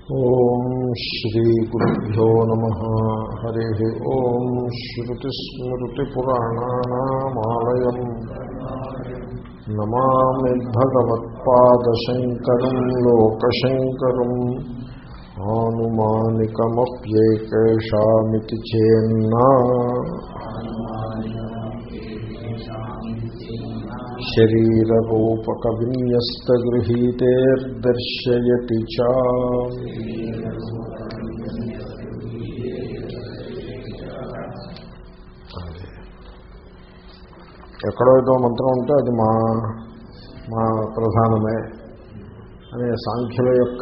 ఓం శ్రీగురుభ్యో నమ హరి ఓం శ్రుతిస్మృతిపురాణానామాలయం నమామి భగవత్పాదశంకరం లోకశంకరం ఆనుమానికమప్యేకేషామితి చేన్నా శరీరరూపకవిన్యస్తగృహీతేర్దర్శయతి చ ఎక్కడో ఏదో మంత్రం ఉంటే అది మా మా ప్రధానమే అనే సాంఖ్యుల యొక్క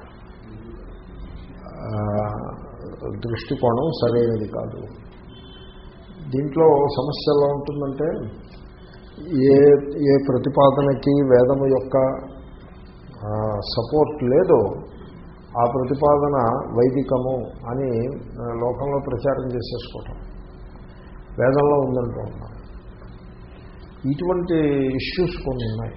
దృష్టికోణం సరైనది కాదు దీంట్లో సమస్య ఎలా ఉంటుందంటే ఏ ఏ ప్రతిపాదనకి వేదము యొక్క సపోర్ట్ లేదో ఆ ప్రతిపాదన వైదికము అని లోకంలో ప్రచారం చేసేసుకోవటం వేదంలో ఉందంటూ ఉన్నాం ఇటువంటి ఇష్యూస్ కొన్ని ఉన్నాయి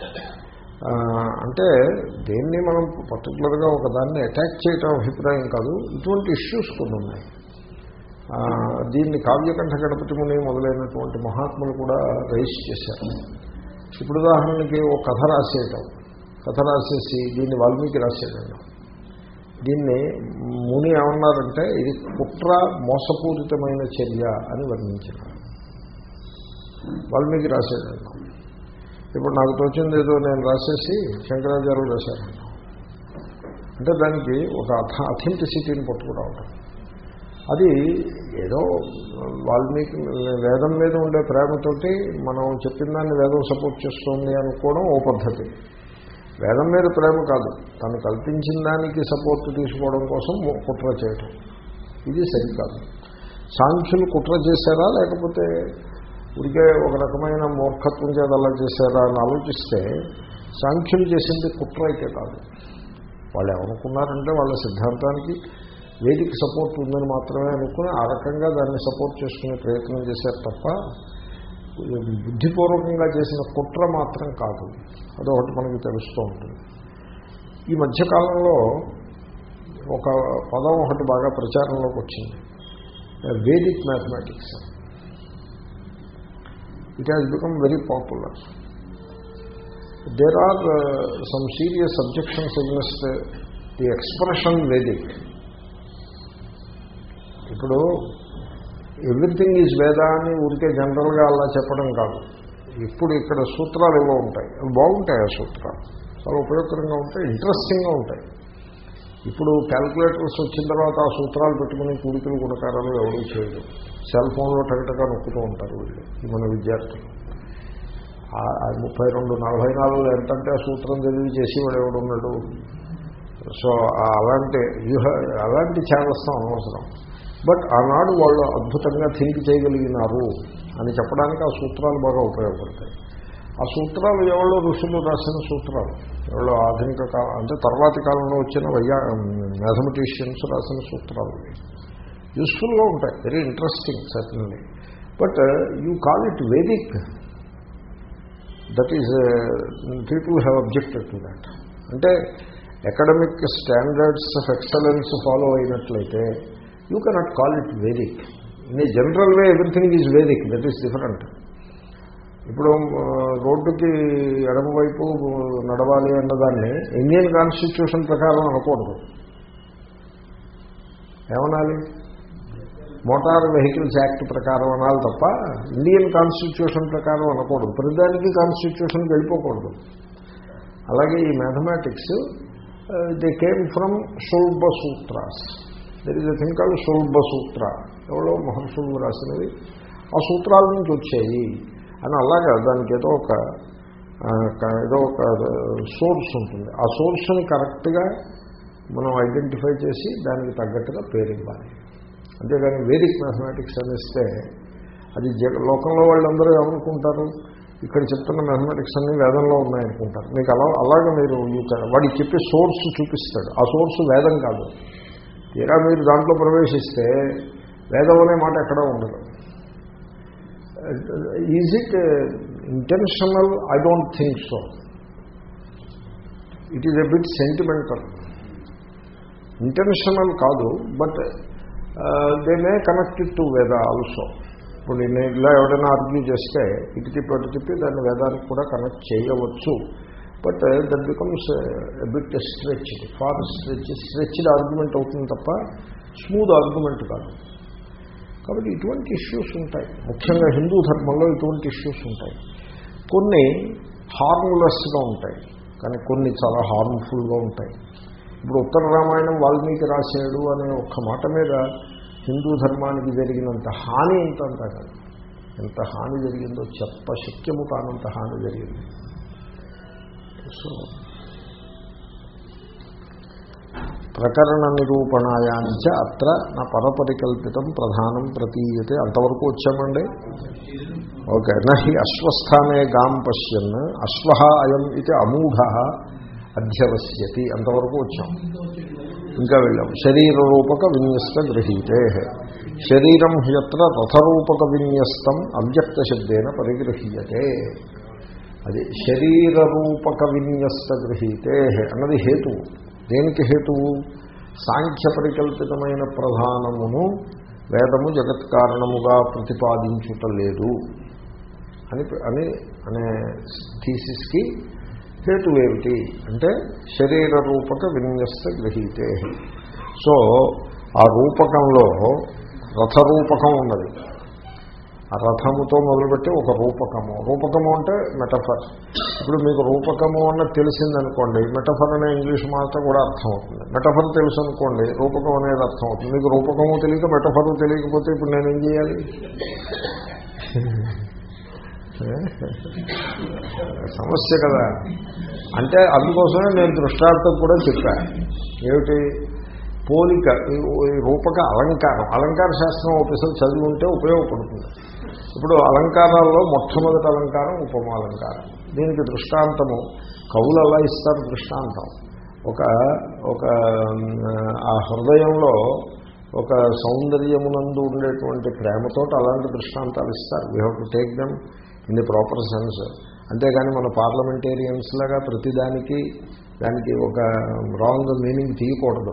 అంటే దేన్ని మనం పర్టికులర్గా ఒక దాన్ని అటాక్ చేయటం అభిప్రాయం కాదు ఇటువంటి ఇష్యూస్ కొన్ని ఉన్నాయి దీన్ని కావ్యకంఠ గణపతి ముని మొదలైనటువంటి మహాత్ములు కూడా రైస్ చేశారు ఇప్పుడు ఉదాహరణకి ఒక కథ రాసేయటం కథ రాసేసి దీన్ని వాల్మీకి రాసేయడం దీన్ని ముని ఏమన్నారంటే ఇది కుట్ర మోసపూరితమైన చర్య అని వర్ణించినారు వాల్మీకి రాసేయడం ఇప్పుడు నాకు తోచింది ఏదో నేను రాసేసి శంకరాచార్యులు రాశాను అంటే దానికి ఒక అథ అథెంటిసిటీని పట్టుకురావడం అది ఏదో వాల్మీకి వేదం మీద ఉండే ప్రేమతోటి మనం చెప్పిన దాన్ని వేదం సపోర్ట్ చేస్తుంది అనుకోవడం ఓ పద్ధతి వేదం మీద ప్రేమ కాదు తను కల్పించిన దానికి సపోర్ట్ తీసుకోవడం కోసం కుట్ర చేయటం ఇది సరికాదు సాంఖ్యులు కుట్ర చేశారా లేకపోతే ఉడికే ఒక రకమైన మూర్ఖత్వం చేత అలా చేశారా అని ఆలోచిస్తే సాంఖ్యులు చేసింది కుట్ర అయితే కాదు వాళ్ళు ఏమనుకున్నారంటే వాళ్ళ సిద్ధాంతానికి వేదిక సపోర్ట్ ఉందని మాత్రమే అనుకుని ఆ రకంగా దాన్ని సపోర్ట్ చేసుకునే ప్రయత్నం చేశారు తప్ప బుద్ధిపూర్వకంగా చేసిన కుట్ర మాత్రం కాదు అదొకటి మనకి తెలుస్తూ ఉంటుంది ఈ మధ్యకాలంలో ఒక పదం ఒకటి బాగా ప్రచారంలోకి వచ్చింది Vedic mathematics it has become very popular there are some serious objections against the expression Vedic ఇప్పుడు ఎవ్రీథింగ్ ఈజ్ వేద అని ఊరికే జనరల్గా అలా చెప్పడం కాదు ఇప్పుడు ఇక్కడ సూత్రాలు ఏవో ఉంటాయి అవి బాగుంటాయి ఆ సూత్రాలు చాలా ఉపయోగకరంగా ఉంటాయి ఇంట్రెస్టింగ్గా ఉంటాయి ఇప్పుడు క్యాల్కులేటర్స్ వచ్చిన తర్వాత ఆ సూత్రాలు పెట్టుకుని కూడికలు గుణకారాలు ఎవడూ చేయదు సెల్ ఫోన్లో టగటగా నొక్కుతూ ఉంటారు వీళ్ళు ఈ మన విద్యార్థులు ముప్పై రెండు నలభై నాలుగు ఎంతంటే ఆ సూత్రం చదివి చేసి వాడు ఎవడున్నాడు సో అలాంటి వ్యూహ అలాంటి చేదస్తాం అనవసరం బట్ ఆనాడు వాళ్ళు అద్భుతంగా థింక్ చేయగలిగినారు అని చెప్పడానికి ఆ సూత్రాలు బాగా ఉపయోగపడతాయి ఆ సూత్రాలు ఎవరో ఋషులు రాసిన సూత్రాలు ఎవరో ఆధునిక కాలం అంటే తర్వాతి కాలంలో వచ్చిన వయ్యా మ్యాథమెటిషియన్స్ రాసిన సూత్రాలు యూస్ఫుల్గా ఉంటాయి very interesting certainly but you call it Vedic that is people have objected to that అంటే academic standards of excellence follow అయినట్లయితే you cannot call it Vedic in a general way everything is Vedic that is different ఇప్పుడు రోడ్డుకి ఎడమవైపు నడవాలి అన్నదాన్ని Indian constitution ప్రకారం అనకూడదు ఏమనాలి మోటార్ వెహికల్స్ యాక్ట్ ప్రకారం అనాలి తప్ప ఇండియన్ కాన్స్టిట్యూషన్ ప్రకారం అనకూడదు ప్రతిదానికి కాన్స్టిట్యూషన్కి వెళ్ళిపోకూడదు అలాగే ఈ mathematics they came from Shulba Sutras there is a thing కాదు శుల్బ సూత్ర ఎవరో మహర్షులు రాసినవి ఆ సూత్రాల నుంచి వచ్చాయి అని అలాగా దానికి ఏదో ఒక ఏదో ఒక సోర్స్ ఉంటుంది ఆ సోర్స్ని కరెక్ట్గా మనం ఐడెంటిఫై చేసి దానికి తగ్గట్టుగా పేరు ఇవ్వాలి అంతేగాని వేదిక్ మ్యాథమెటిక్స్ అనిస్తే అది లోకంలో వాళ్ళందరూ ఏమనుకుంటారు ఇక్కడ చెప్తున్న మ్యాథమెటిక్స్ అన్ని వేదంలో ఉన్నాయనుకుంటారు మీకు అలా అలాగే మీరు వాడికి చెప్పే సోర్స్ చూపిస్తాడు ఆ సోర్స్ వేదం కాదు తీరా మీరు దాంట్లో ప్రవేశిస్తే వేదం అనే మాట ఎక్కడా ఉండదు is it intentional I don't think so it is a bit sentimental intentional కాదు but they may connected to Veda also ఇప్పుడు నేను ఇలా ఎవరైనా ఆర్గ్యూ చేస్తే ఇటు తిప్పి అటు తిప్పి దాన్ని వేదానికి కూడా కనెక్ట్ చేయవచ్చు but that becomes bit stretch far stretch stretched argument అవుతుంది తప్ప స్మూత్ ఆర్గ్యుమెంట్ కాదు కాబట్టి ఇటువంటి ఇష్యూస్ ఉంటాయి ముఖ్యంగా హిందూ ధర్మంలో ఇటువంటి ఇష్యూస్ ఉంటాయి కొన్ని హార్మ్లెస్గా ఉంటాయి కానీ కొన్ని చాలా హార్మ్ఫుల్గా ఉంటాయి ఇప్పుడు ఉత్తర రామాయణం వాల్మీకి రాశాడు అనే ఒక్క మాట మీద హిందూ ధర్మానికి జరిగినంత హాని ఎంత అంతా కాదు ఎంత హాని జరిగిందో చెప్ప శక్యము కానంత హాని జరిగింది సో ప్రకరణ నిరూపణాయాంచ అత్ర నా పరపరికల్పితం ప్రధానం ప్రతీయతే అంతవరకు వచ్చామండి ఓకే నహి అశ్వస్థానే గాం పశ్యన్ అశ్వ అయం ఇది అమూఢ అధ్యవస్యతి అంతవరకు వచ్చాం ఇంకా వెళ్ళాం శరీర రూపక విన్యస్త గృహీతే శరీరం హ్యత్ర రథరూపక విన్యస్తం అవ్యక్త శబ్దేన పరిగృహీయతే అది శరీర రూపక విన్యస్త గృహీతే అన్నది హేతువు దేనికి హేతువు సాంఖ్య పరికల్పితమైన ప్రధానమును వేదము జగత్కారణముగా ప్రతిపాదించుటలేదు అని అని అనే థీసిస్కి హేతువేమిటి అంటే శరీర రూపక విన్యస్త గ్రహీతే సో ఆ రూపకంలో రథరూపకం ఉన్నది ఆ రథముతో మొదలుపెట్టి ఒక రూపకము రూపకము అంటే మెటఫర్ ఇప్పుడు మీకు రూపకము అన్నది తెలిసిందనుకోండి మెటఫర్ అనే ఇంగ్లీష్ మాట కూడా అర్థం అవుతుంది మెటఫర్ తెలుసు అనుకోండి రూపకం అనేది అర్థం అవుతుంది మీకు రూపకము తెలియక మెటఫరు తెలియకపోతే ఇప్పుడు నేనేం చేయాలి సమస్య కదా అంటే అందుకోసమే నేను దృష్టార్థం కూడా చెప్పాను ఏమిటి పోలిక ఈ రూపక అలంకారం అలంకార శాస్త్రం ఆఫీసులు చదివి ఉంటే ఉపయోగపడుతుంది ఇప్పుడు అలంకారాల్లో మొట్టమొదటి అలంకారం ఉపమాలంకారం దీనికి దృష్టాంతము కవులు అలా ఇస్తారు దృష్టాంతం ఒక ఒక ఆ హృదయంలో ఒక సౌందర్యమునందు ఉండేటువంటి ప్రేమతో అలాంటి దృష్టాంతాలు ఇస్తారు we have to take them in the proper sense అంతేగాని మన పార్లమెంటేరియన్స్ లాగా ప్రతిదానికి దానికి ఒక రాంగ్ మీనింగ్ తీయకూడదు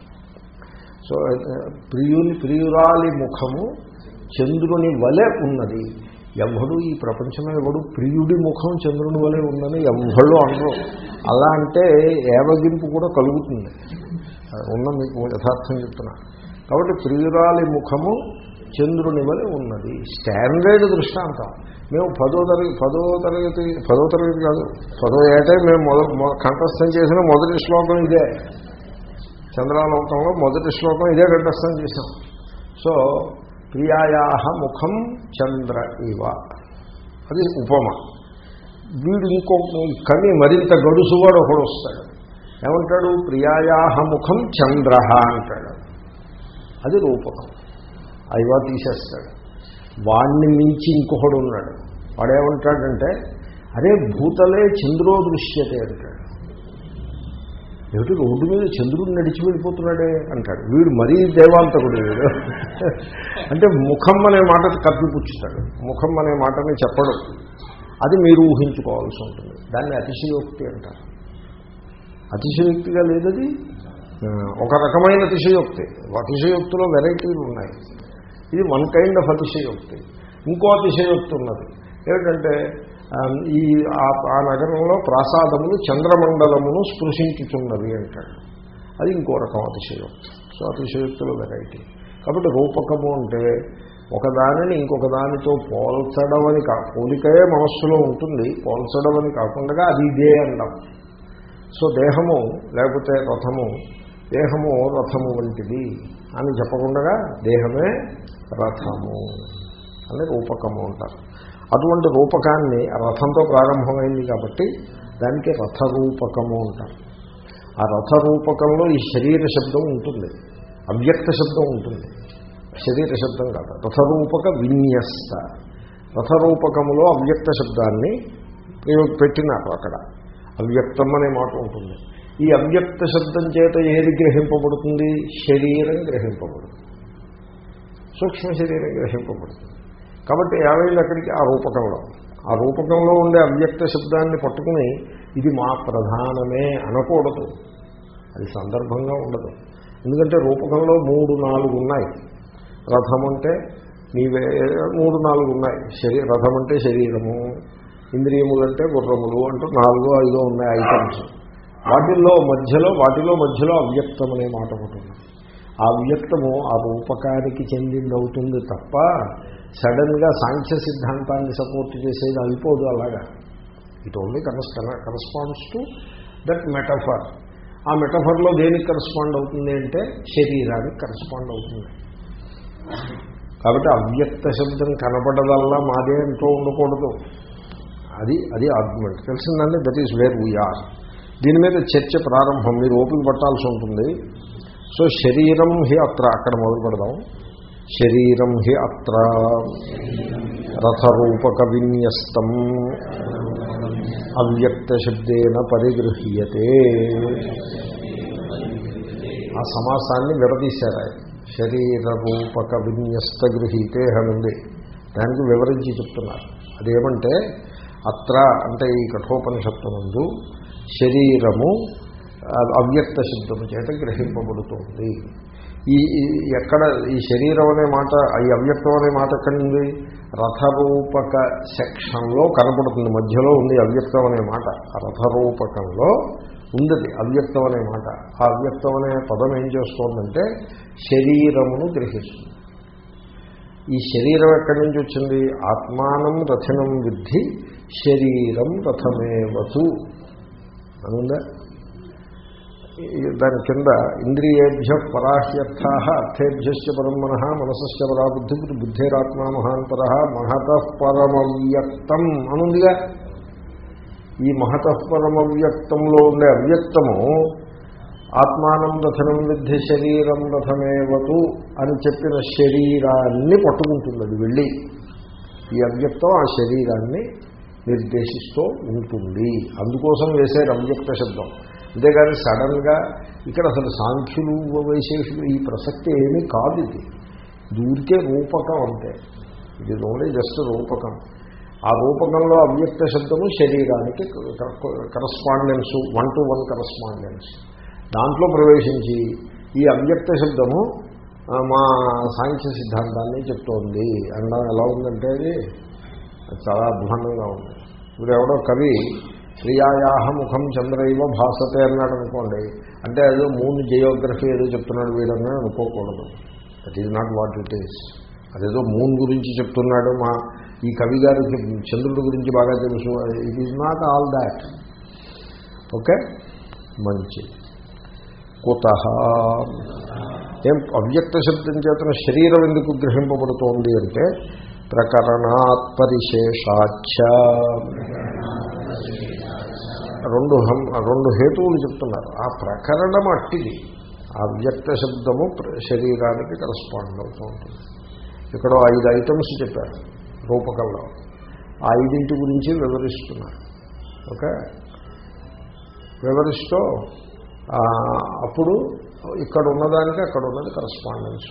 సో ప్రియుని ప్రియురాలి ముఖము చంద్రుని వలె ఉన్నది ఎవడు ఈ ప్రపంచంలో ఎవడు ప్రియుడి ముఖం చంద్రుని వలె ఉందని ఎవ్వళ్ళు అనరు అలా అంటే ఏవగింపు కూడా కలుగుతుంది ఉన్న మీకు యథార్థం చెప్తున్నా కాబట్టి ప్రియురాలి ముఖము చంద్రుని వలె ఉన్నది స్టాండర్డ్ దృష్టాంతం మేము పదో తరగతి పదో తరగతి పదో తరగతి కాదు పదో ఏటే మేము మొద కంఠస్థం చేసిన మొదటి శ్లోకం ఇదే చంద్రాలోకంలో మొదటి శ్లోకం ఇదే కంఠస్థం చేశాం సో ప్రియాయా ముఖం చంద్ర ఇవ అది ఉపమ వీడు ఇంకో కవి మరింత గడుసువాడు ఒకడు వస్తాడు ఏమంటాడు ప్రియాయా ముఖం చంద్ర అంటాడు అది రూపకం అయివా తీసేస్తాడు వాణ్ణి మించి ఇంకొకడు ఉన్నాడు వాడేమంటాడంటే అరే భూతలే చంద్రో దృశ్యతే అంటాడు ఏమిటి రోడ్డు మీద చంద్రుడు నడిచి వెళ్ళిపోతున్నాడే అంటాడు వీడు మరీ దేవాంతకుడు వీడు అంటే ముఖం అనే మాట కప్పిపుచ్చుతాడు ముఖం అనే మాటని చెప్పడం అది మీరు ఊహించుకోవాల్సి ఉంటుంది దాన్ని అతిశయోక్తి అంటారు అతిశయోక్తిగా లేదది ఒక రకమైన అతిశయోక్తి అతిశయోక్తిలో వెరైటీలు ఉన్నాయి ఇది వన్ కైండ్ ఆఫ్ అతిశయోక్తి ఇంకో అతిశయోక్తి ఉన్నది ఏమిటంటే ఈ ఆ నగరంలో ప్రాసాదములు చంద్రమండలమును స్పృశించుతున్నవి అంటాడు అది ఇంకో రకం అతిశయోక్తి సో అతిశయోక్తుల వెరైటీ కాబట్టి రూపకము అంటే ఒకదానిని ఇంకొక దానితో పోల్చడం అని కా పోలికయే మనస్సులో ఉంటుంది పోల్చడం అని కాకుండా అది ఇదే అండం సో దేహము లేకపోతే రథము దేహము రథము వంటిది అని చెప్పకుండా దేహమే రథము అని రూపకము అంటారు అటువంటి రూపకాన్ని రథంతో ప్రారంభమైంది కాబట్టి దానికి రథరూపకము అంటారు ఆ రథరూపకంలో ఈ శరీర శబ్దం ఉంటుంది అవ్యక్త శబ్దం ఉంటుంది శరీర శబ్దం కాదు రథరూపక విన్యస్త రథరూపకములో అవ్యక్త శబ్దాన్ని ప్రయోగ పెట్టినారు అక్కడ అవ్యక్తం అనే మాట ఉంటుంది ఈ అవ్యక్త శబ్దం చేత ఏది గ్రహింపబడుతుంది శరీరం గ్రహింపబడుతుంది సూక్ష్మ శరీరం గ్రహింపబడుతుంది కాబట్టి ఏమైంది అక్కడికి ఆ రూపకంలో ఆ రూపకంలో ఉండే అవ్యక్త శబ్దాన్ని పట్టుకుని ఇది మా ప్రధానమే అనకూడదు అది సందర్భంగా ఉండదు ఎందుకంటే రూపకంలో మూడు నాలుగు ఉన్నాయి రథం అంటే నీవే మూడు నాలుగు ఉన్నాయి శరీ రథం అంటే శరీరము ఇంద్రియములు అంటే గుర్రములు అంటూ నాలుగు ఐదో ఉన్నాయి ఐటమ్స్ వాటిల్లో మధ్యలో వాటిలో మధ్యలో అవ్యక్తం అనే మాట ఒకటి ఉంది ఆ అవ్యక్తము ఆ రూపకానికి చెందింది అవుతుంది తప్ప సడన్గా సాంఖ్య సిద్ధాంతాన్ని సపోర్ట్ చేసేది అయిపోదు అలాగా it only corres corresponds to that metaphor ఆ మెటఫర్లో దేనికి కరస్పాండ్ అవుతుంది అంటే శరీరానికి కరస్పాండ్ అవుతుంది కాబట్టి అవ్యక్త శబ్దం కనపడదల్లా మాదే అంటూ ఉండకూడదు అది అది ఆర్గ్యుమెంట్ తెలిసిందండి దట్ ఈస్ వేర్ వీఆర్ దీని మీద చర్చ ప్రారంభం మీరు ఓపిక పట్టాల్సి ఉంటుంది సో శరీరం హి అత్ర అక్కడ మొదలు పెడదాం శరీరం హి అత్ర రథరూపక విన్యస్తం అవ్యక్త శబ్దేన పరిగృహ్యతే ఆ సమాసాన్ని విడదీశారు ఆయన శరీర రూపక విన్యస్త గృహీతే అనుంది దానికి వివరించి చెప్తున్నారు అదేమంటే అత్ర అంటే ఈ కఠోపనిషత్తు ముందు శరీరము అవ్యక్త శబ్దము చేత గ్రహింపబడుతుంది ఈ ఎక్కడ ఈ శరీరం అనే మాట ఈ అవ్యక్తం అనే మాట ఎక్కడుంది రథరూపక సెక్షన్లో కనపడుతుంది మధ్యలో ఉంది అవ్యక్తం అనే మాట ఆ రథరూపకంలో ఉంది అవ్యక్తం అనే మాట ఆ అవ్యక్తం అనే పదం ఏం చేస్తోందంటే శరీరమును గ్రహిస్తుంది ఈ శరీరం ఎక్కడి నుంచి వచ్చింది ఆత్మానం రథనం విద్ధి శరీరం రథమేవతు అనుందా దాని కింద ఇంద్రియేభ్య పరాహ్యర్థ అర్థేభ్యశ్చ పరమన మనసశ్చ పరాబుద్ధి బుద్ధేరాత్మా మహాంతర మహత పరమవ్యక్తం అనుందిగా ఈ మహత పరమవ్యక్తంలో ఉండే అవ్యక్తము ఆత్మానం రథనం విద్ధి శరీరం రథమేవతు అని చెప్పిన శరీరాన్ని పట్టుకుంటుంది అది వెళ్ళి ఈ అవ్యక్తం ఆ శరీరాన్ని నిర్దేశిస్తూ ఉంటుంది అందుకోసం వేసే అవ్యక్త శబ్దం అంతేగాని సడన్గా ఇక్కడ అసలు సాంఖ్యులు వైశేషులు ఈ ప్రసక్తి ఏమీ కాదు ఇది దూరికే రూపకం అంతే ఇది ఓన్లీ జస్ట్ రూపకం ఆ రూపకంలో అవ్యక్త శబ్దము శరీరానికి correspondence one to one correspondence దాంట్లో ప్రవేశించి ఈ అవ్యక్త శబ్దము మా సాంఖ్య సిద్ధాంతాన్ని చెప్తోంది అనడం ఎలా ఉందంటే అది చాలా అధ్వానంగా ఉంది ఇప్పుడు ఎవడో కవి ప్రియాయాహ ముఖం చంద్రైవ భాసతే అన్నాడు అనుకోండి అంటే అదో మూన్ జియోగ్రఫీ ఏదో చెప్తున్నాడు వీడని అనుకోకూడదు that is not what it is అదేదో మూన్ గురించి చెప్తున్నాడు మా ఈ కవి గారికి చంద్రుడి గురించి బాగా తెలుసు it is not all that okay మంచి కుత ఏం అవ్యక్త శబ్దం చేతన శరీరం ఎందుకు గ్రహింపబడుతోంది అంటే ప్రకరణాత్ పరిశేషాచ రెండు హం రెండు హేతువులు చెప్తున్నారు ఆ ప్రకరణం అట్టిది ఆ వ్యక్త శబ్దము శరీరానికి కరస్పాండ్ అవుతూ ఉంటుంది ఇక్కడ ఐదు ఐటమ్స్ చెప్పారు రూపకంలో ఆ ఐదింటి గురించి వివరిస్తున్నారు ఓకే వివరిస్తూ అప్పుడు ఇక్కడ ఉన్నదానికి అక్కడ ఉన్నది కరస్పాండెన్స్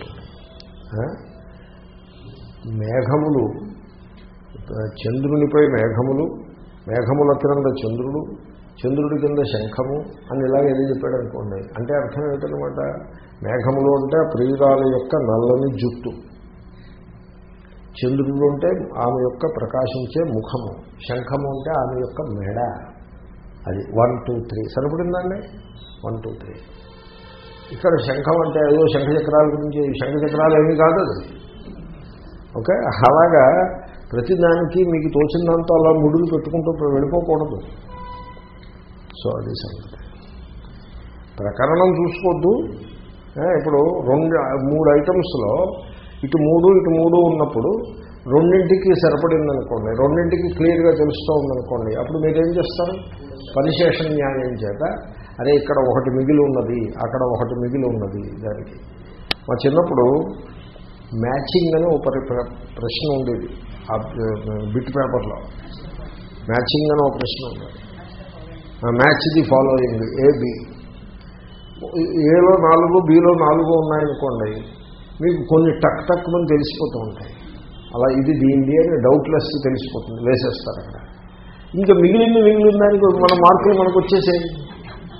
మేఘములు చంద్రునిపై మేఘములు మేఘముల క్రింద చంద్రుడు చంద్రుడి కింద శంఖము అని ఇలాగ ఏదో చెప్పాడు అనుకోండి అంటే అర్థం ఏమిటనమాట మేఘములు అంటే ప్రియురాల యొక్క నల్లని జుట్టు చంద్రుడు అంటే ఆమె యొక్క ప్రకాశించే ముఖము శంఖము అంటే ఆమె యొక్క మెడ అది వన్ టూ త్రీ సరిపడిందండి వన్ టూ త్రీ ఇక్కడ శంఖం అంటే ఏదో శంఖ చక్రాల గురించి శంఖ చక్రాలు ఏమీ కాదు అది ఓకే అలాగా ప్రతిదానికి మీకు తోచిందంతా అలా ముడులు పెట్టుకుంటూ వెళ్ళిపోకూడదు సో అది సంగతి ప్రకరణం చూసుకోవద్దు ఇప్పుడు రెండు మూడు ఐటమ్స్లో ఇటు మూడు ఇటు మూడు ఉన్నప్పుడు రెండింటికి సరిపడిందనుకోండి రెండింటికి క్లియర్గా తెలుస్తూ ఉందనుకోండి అప్పుడు మీరేం చేస్తారు పరిశేష న్యాయం చేత అదే ఇక్కడ ఒకటి మిగిలి ఉన్నది అక్కడ ఒకటి మిగిలి ఉన్నది దానికి మా చిన్నప్పుడు మ్యాచింగ్ అని ఒక ప్రశ్న ఉండేది ఆ బిట్ పేపర్లో మ్యాచింగ్ అని ఒక ప్రశ్న ఉండేది మ్యాచ్ ది ఫాలోయింగ్ ఏబి ఏలో నాలుగు బిలో నాలుగు ఉన్నాయనుకోండి మీకు కొన్ని టక్ టక్ అని తెలిసిపోతూ ఉంటాయి అలా ఇది దీనిది అని డౌట్లెస్ తెలిసిపోతుంది వేసేస్తారు అక్కడ ఇంకా మిగిలింది మిగిలిన దానికి మన మార్కులు మనకు వచ్చేసేది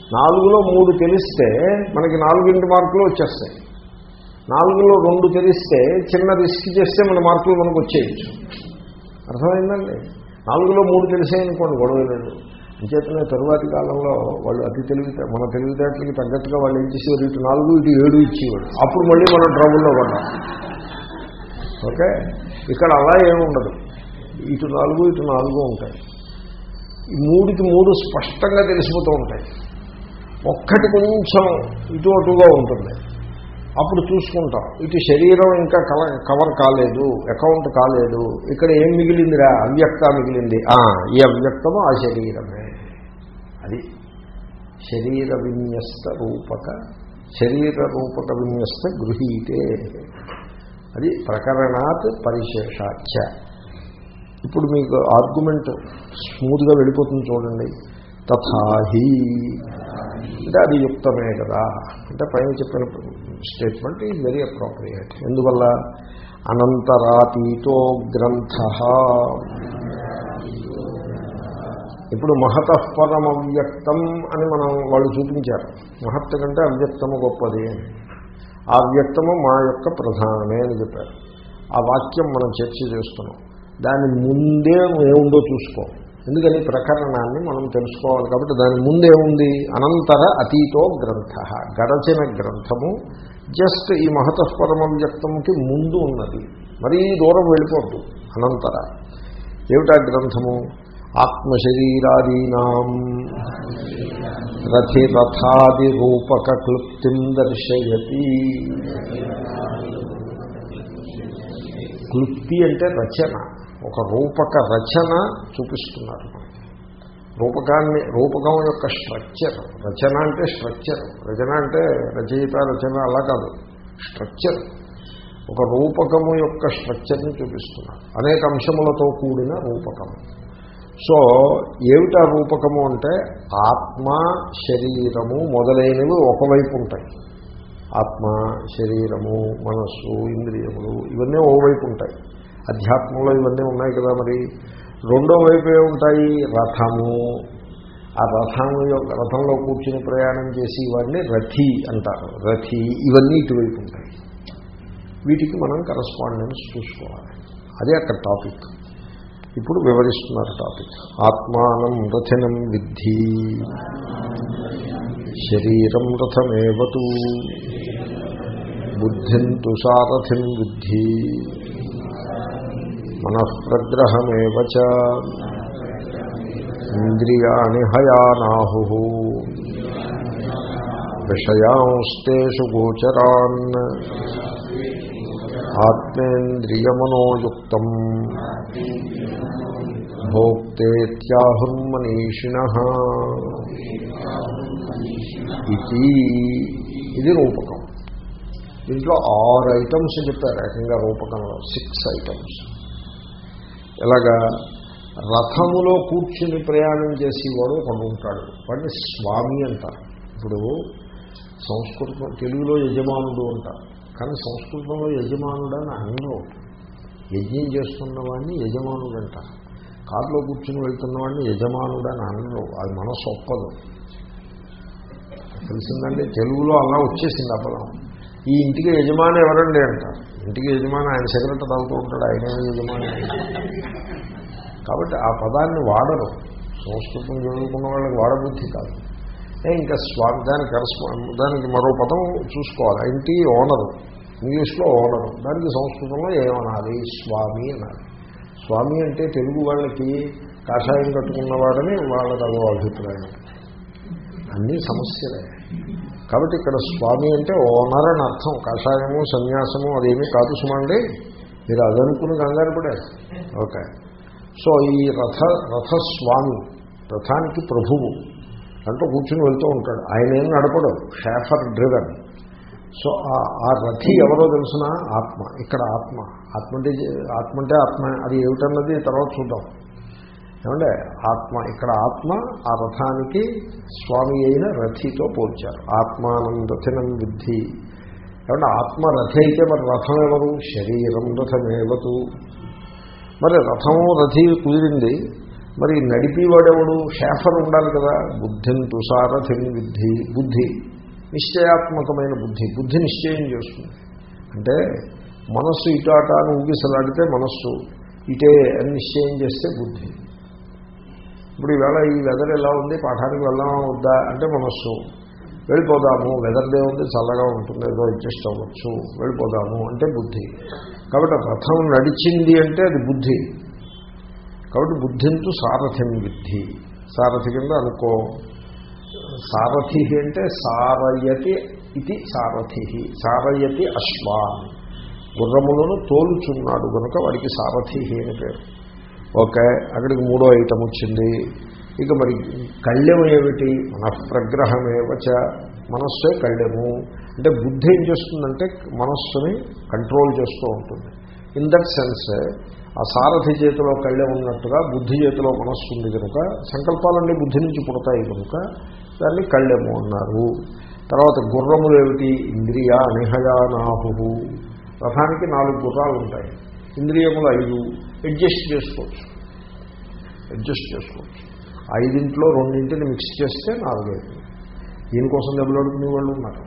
నాలుగులో మూడు తెలిస్తే మనకి నాలుగింటి మార్కులు వచ్చేస్తాయి నాలుగులో రెండు తెలిస్తే చిన్న రిస్క్ చేస్తే మన మార్కులు మనకు వచ్చేయచ్చు అర్థమైందండి నాలుగులో మూడు తెలిసాయనుకోండి గొడవ లేదు అంచేతనే తరువాతి కాలంలో వాళ్ళు అతి తెలివితే మన తెలివితేటలకి తగ్గట్టుగా వాళ్ళు ఏం చేసేవారు ఇటు నాలుగు ఇటు ఏడు ఇచ్చేవాడు అప్పుడు మళ్ళీ మనం ట్రబుల్లో పడ్డాం ఓకే ఇక్కడ అలా ఏముండదు ఇటు నాలుగు ఇటు నాలుగు ఉంటాయి ఈ మూడికి మూడు స్పష్టంగా తెలిసిపోతూ ఉంటాయి ఒక్కటి కొంచెం ఇటు అటుగా ఉంటుంది అప్పుడు చూసుకుంటాం ఇటు శరీరం ఇంకా కవ కవర్ కాలేదు అకౌంట్ కాలేదు ఇక్కడ ఏం మిగిలిందిరా అవ్యక్త మిగిలింది ఆ, ఈ అవ్యక్తము ఆ శరీరమే అది శరీర విన్యస్త రూపక శరీర రూపక విన్యస్త గృహీతే అది ప్రకరణాత్ పరిశేషాచ ఇప్పుడు మీకు ఆర్గ్యుమెంట్ స్మూత్గా వెళ్ళిపోతుంది చూడండి తథాహి అంటే అది యుక్తమే కదా అంటే పైన చెప్పిన స్టేట్మెంట్ ఈజ్ వెరీ అప్రోప్రియేట్ ఎందువల్ల అనంతరాతీతో గ్రంథ ఇప్పుడు మహతఃపరం అవ్యక్తం అని మనం వాళ్ళు చూపించారు మహత్ కంటే అవ్యక్తము గొప్పది అని ఆ వ్యక్తము మా యొక్క ప్రధానమే అని చెప్పారు ఆ వాక్యం మనం చర్చ చేస్తున్నాం దాని ముందే ఏముందో చూసుకో ఎందుకని ప్రకరణాన్ని మనం తెలుసుకోవాలి కాబట్టి దాని ముందేముంది అనంతర అతీతో గ్రంథ గడచిన గ్రంథము జస్ట్ ఈ మహతస్పరమ వ్యక్తముకి ముందు ఉన్నది మరీ దూరం వెళ్ళిపోద్దు అనంతర ఏమిటా గ్రంథము ఆత్మశరీరాదీనాం రథిరథాది రూపక క్లుప్తిం దర్శయతి క్లుప్తి అంటే రచన ఒక రూపక రచన చూపిస్తున్నారు మనకి రూపకాన్ని రూపకం యొక్క స్ట్రక్చర్ రచన అంటే స్ట్రక్చర్ రచన అంటే రచయిత రచన అలా కాదు స్ట్రక్చర్ ఒక రూపకము యొక్క స్ట్రక్చర్ని చూపిస్తున్నారు అనేక అంశములతో కూడిన రూపకము సో ఏమిటా రూపకము అంటే ఆత్మ శరీరము మొదలైనవి ఒకవైపు ఉంటాయి ఆత్మ శరీరము మనస్సు ఇంద్రియములు ఇవన్నీ ఓవైపు ఉంటాయి అధ్యాత్మంలో ఇవన్నీ ఉన్నాయి కదా మరి రెండో వైపు ఏముంటాయి రథము ఆ రథము యొక్క రథంలో కూర్చుని ప్రయాణం చేసి ఇవన్నీ రథి అంటారు రథి ఇవన్నీ ఇటువైపు ఉంటాయి వీటికి మనం కరస్పాండెన్స్ చూసుకోవాలి అదే అక్కడ టాపిక్ ఇప్పుడు వివరిస్తున్నారు టాపిక్ ఆత్మానం రథనం విద్ధి శరీరం రథమేవతు బుద్ధిం తు సారథిం విద్ధి మనఃప్రగ్రహమేవ చ ఇంద్రియాణి హయానాహు విషయాంస్తేషు గోచరాన్ ఆత్మేంద్రియమనోయుక్తం భోక్తేత్యాహుర్మనీషిణ ఇది ఇది రూపకం దీంట్లో ఆరు ఐటమ్స్ చెప్పారు ఏకంగా రూపకంలో సిక్స్ ఐటమ్స్ ఎలాగా రథములో కూర్చుని ప్రయాణం చేసేవాడు ఒకడు ఉంటాడు వాడిని స్వామి అంటారు ఇప్పుడు సంస్కృతం తెలుగులో యజమానుడు అంటారు కానీ సంస్కృతంలో యజమానుడు అని అనరు యజ్ఞం చేస్తున్న వాడిని యజమానుడు అంటారు కారులో కూర్చుని వెళ్తున్న వాడిని యజమానుడు అని అనరు అది మనసు ఒప్పదు తెలిసిందండి తెలుగులో అలా వచ్చేసింది ఆ పదం ఈ ఇంటికి యజమాని ఎవరండి అంటారు ఇంటికి యజమాని ఆయన సిగరెట్ తాగుతూ ఉంటాడు ఆయన యజమాని కాబట్టి ఆ పదాన్ని వాడరు సంస్కృతం చదువుకున్న వాళ్ళకి వాడబుద్ధి కాదు ఏ ఇంకా స్వామి దానికి కరస్పా దానికి మరో పదం చూసుకోవాలి ఆ ఇంటి ఓనరు ఇంగ్లీష్లో ఓనరు దానికి సంస్కృతంలో ఏమనాలి స్వామి అనాలి స్వామి అంటే తెలుగు వాళ్ళకి కాషాయం కట్టుకున్నవాడని వాళ్ళకి అదో అభిప్రాయం అన్నీ సమస్యలే కాబట్టి ఇక్కడ స్వామి అంటే ఓనర్ అని అర్థం కాషాయము సన్యాసము అదేమీ కాదు సుమండి మీరు అదనుకుని కంగారు పడారు ఓకే సో ఈ రథ రథస్వామి రథానికి ప్రభువు దాంట్లో కూర్చుని వెళ్తూ ఉంటాడు ఆయన ఏం నడపడు షాఫర్ డ్రివెన్ సో ఆ రథి ఎవరో తెలుసిన ఆత్మ ఇక్కడ ఆత్మ ఆత్మ అంటే ఆత్మ అంటే ఆత్మ అది ఏమిటన్నది తర్వాత చూద్దాం ఏమంటే ఆత్మ ఇక్కడ ఆత్మ ఆ రథానికి స్వామి అయిన రథితో పోల్చారు ఆత్మానం రథినం బుద్ధి ఏమంటే ఆత్మ రథి అయితే మరి రథం ఎవరు శరీరం రథమేవతు మరి రథము రథి కుదిరింది మరి నడిపివాడెవడు షేఫర్ ఉండాలి కదా బుద్ధింతు సారథిం విద్ధి బుద్ధి నిశ్చయాత్మకమైన బుద్ధి బుద్ధి నిశ్చయం చేస్తుంది అంటే మనస్సు ఇటు అట అని ఊగిసలాడితే మనస్సు ఇటే అని నిశ్చయం చేస్తే బుద్ధి ఇప్పుడు ఈవేళ ఈ వెదర్ ఎలా ఉంది పాఠానికి వెళ్దామా వద్దా అంటే మనస్సు వెళ్ళిపోదాము వెదర్దే ఉంది చల్లగా ఉంటుంది ఏదో అడ్జస్ట్ అవ్వచ్చు వెళ్ళిపోదాము అంటే బుద్ధి కాబట్టి రథం నడిచింది అంటే అది బుద్ధి కాబట్టి బుద్ధింతు సారథిం విద్ధి సారథి కింద అనుకో సారథి అంటే సారయతి ఇది సారథి సారయతి అశ్వాన్ గుర్రములను తోలుచున్నాడు కనుక వాడికి సారథి అని పేరు ఓకే అక్కడికి మూడో ఐటమ్ వచ్చింది ఇక మరి కళ్యం ఏమిటి మనఃప్రగ్రహమేవచ మనస్సే కళ్యము అంటే బుద్ధి ఏం చేస్తుందంటే మనస్సుని కంట్రోల్ చేస్తూ ఉంటుంది ఇన్ దట్ సెన్స్ ఆ సారథి చేతిలో కళ్యం ఉన్నట్టుగా బుద్ధి చేతిలో మనస్సు ఉంది కనుక సంకల్పాలన్నీ బుద్ధి నుంచి పుడతాయి కనుక దాన్ని కళ్యము అన్నారు తర్వాత గుర్రములు ఏమిటి ఇంద్రియ నిహయానాహు రథానికి నాలుగు గుర్రాలు ఉంటాయి ఇంద్రియములు ఐదు అడ్జస్ట్ చేసుకోవచ్చు అడ్జస్ట్ చేసుకోవచ్చు ఐదింట్లో రెండింటిని మిక్స్ చేస్తే నాలుగైదు దీనికోసం దెబ్బలాడుకునే వాళ్ళు ఉన్నారు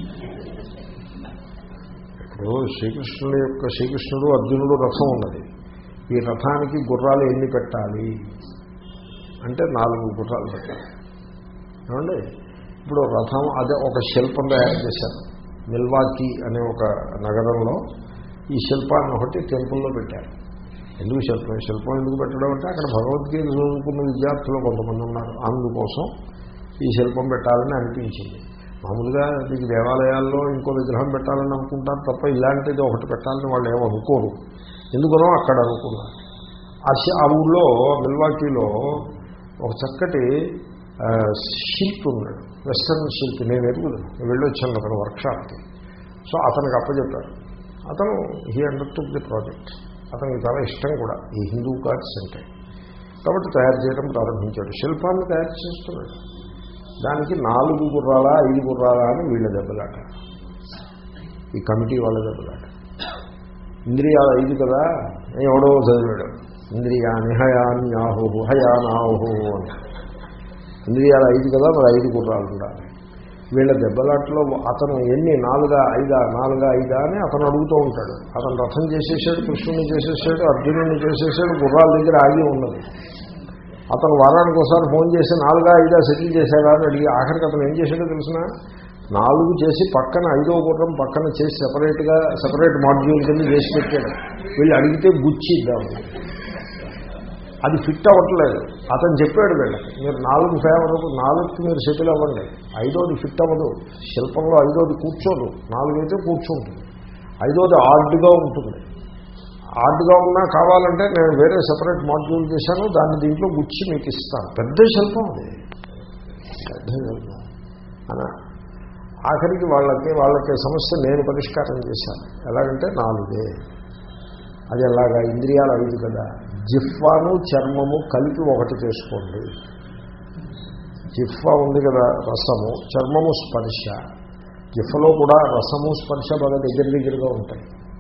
ఇప్పుడు శ్రీకృష్ణుడు యొక్క శ్రీకృష్ణుడు అర్జునుడు రథం ఉన్నది ఈ రథానికి గుర్రాలు ఎన్ని పెట్టాలి అంటే నాలుగు గుర్రాలు పెట్టాలి ఏమండి ఇప్పుడు రథం అదే ఒక శిల్పం తయారు చేశారు మిల్వాకి అనే ఒక నగరంలో ఈ శిల్పాన్ని ఒకటి టెంపుల్లో పెట్టారు ఎందుకు శిల్పం శిల్పం ఎందుకు పెట్టడం అంటే అక్కడ భగవద్గీత చదువుకున్న విద్యార్థులు కొంతమంది ఉన్నారు అందుకోసం ఈ శిల్పం పెట్టాలని అనిపించింది మామూలుగా మీకు దేవాలయాల్లో ఇంకో విగ్రహం పెట్టాలని అనుకుంటారు తప్ప ఇలాంటిది ఒకటి పెట్టాలని వాళ్ళు ఏమనుకోరు ఎందుకనో అక్కడ అనుకున్నారు ఆ శి- ఆ ఊళ్ళో మిల్వాకీలో ఒక చక్కటి ఆ, శిల్పి ఉన్నాడు వెస్టర్న్ శిల్పి నేను ఎరుగుదాను నేను వెళ్ళి వచ్చాను అతను వర్క్షాప్కి సో అతనికి అప్పచెప్పారు అతను హీ అండర్టుక్ ది ప్రాజెక్ట్ అతనికి చాలా ఇష్టం కూడా ఈ హిందూ కార్డ్స్ అంటే కాబట్టి తయారు చేయడం ప్రారంభించాడు శిల్పాన్ని తయారు చేస్తున్నాడు దానికి నాలుగు గుర్రాలా ఐదు గుర్రాలా అని వీళ్ళ దెబ్బలాట ఈ కమిటీ వాళ్ళ దెబ్బలాట ఇంద్రియాలు ఐదు కదా ఎవడో చదివాడు ఇంద్రియాని హయాన్యాహు హయానాహు అని ఇంద్రియాలు ఐదు కదా మరి ఐదు గుర్రాలు ఉండాలి వీళ్ళ దెబ్బలాట్లో అతను ఎన్ని నాలుగా ఐదా నాలుగా ఐదా అని అతను అడుగుతూ ఉంటాడు అతను రథం చేసేసాడు కృష్ణుని చేసేసాడు అర్జునుడిని చేసేసాడు గుర్రాల దగ్గర ఆగి ఉన్నది అతను వారానికి ఒకసారి ఫోన్ చేసి నాలుగా ఐదా సెటిల్ చేశాడా అని అడిగి ఆఖరికి అతను ఏం చేశాడో తెలిసిన నాలుగు చేసి పక్కన ఐదో గుర్రం పక్కన చేసి సెపరేట్గా సెపరేట్ మాడ్యూల్ కింద చేసి పెట్టాడు వీళ్ళు అడిగితే గుచ్చి ఇద్దాము అది ఫిట్ అవ్వట్లేదు అతను చెప్పాడు వీళ్ళకి మీరు నాలుగు ఫేవర్ నాలుగుకి మీరు సెటిల్ అవ్వండి ఐదోది ఫిట్ అవ్వదు శిల్పంలో ఐదోది కూర్చోదు నాలుగైతే కూర్చుంటుంది ఐదోది ఆర్డ్గా ఉంటుంది ఆర్డ్గా ఉన్నా కావాలంటే నేను వేరే సెపరేట్ మాడ్యూల్ చేశాను దాన్ని దీంట్లో గుచ్చి మీకు ఇస్తాను పెద్ద శిల్పం అది పెద్ద శిల్పం అలా ఆఖరికి వాళ్ళకి వాళ్ళకి సమస్య నేను పరిష్కారం చేశాను ఎలాగంటే నాలుగే అది ఎలాగా ఇంద్రియాలు ఐదు కదా జిఫ్వాను చర్మము కలిపి ఒకటి చేసుకోండి జిఫ్వా ఉంది కదా రసము చర్మము స్పర్శ జిఫ్ఫలో కూడా రసము స్పర్శ బాగా దగ్గర దగ్గరగా ఉంటాయి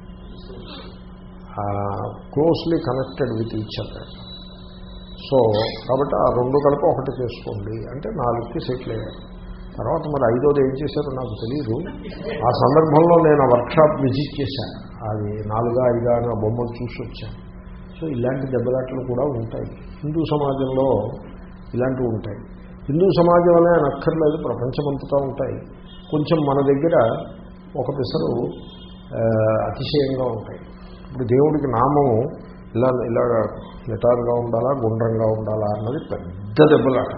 closely connected with each other so కాబట్టి ఆ రెండు కలిపి ఒకటి చేసుకోండి అంటే నాలుగుకి సెటిల్ అయ్యారు తర్వాత మరి ఐదోది ఏం చేశారో నాకు తెలియదు ఆ సందర్భంలో నేను ఆ వర్క్షాప్ విజిట్ చేశాను అది నాలుగా ఐదా అని ఆ బొమ్మలు చూసి వచ్చాను సో ఇలాంటి దెబ్బలాటలు కూడా ఉంటాయి హిందూ సమాజంలో ఇలాంటివి ఉంటాయి హిందూ సమాజం అనే అనక్కర్లేదు ప్రపంచమంతటా ఉంటాయి కొంచెం మన దగ్గర ఒక పిసరు ఆ, అతిశయంగా ఉంటాయి ఇప్పుడు దేవుడికి నామము ఇలా ఇలాగ నిటారుగా ఉండాలా గుండ్రంగా ఉండాలా అన్నది పెద్ద దెబ్బలాట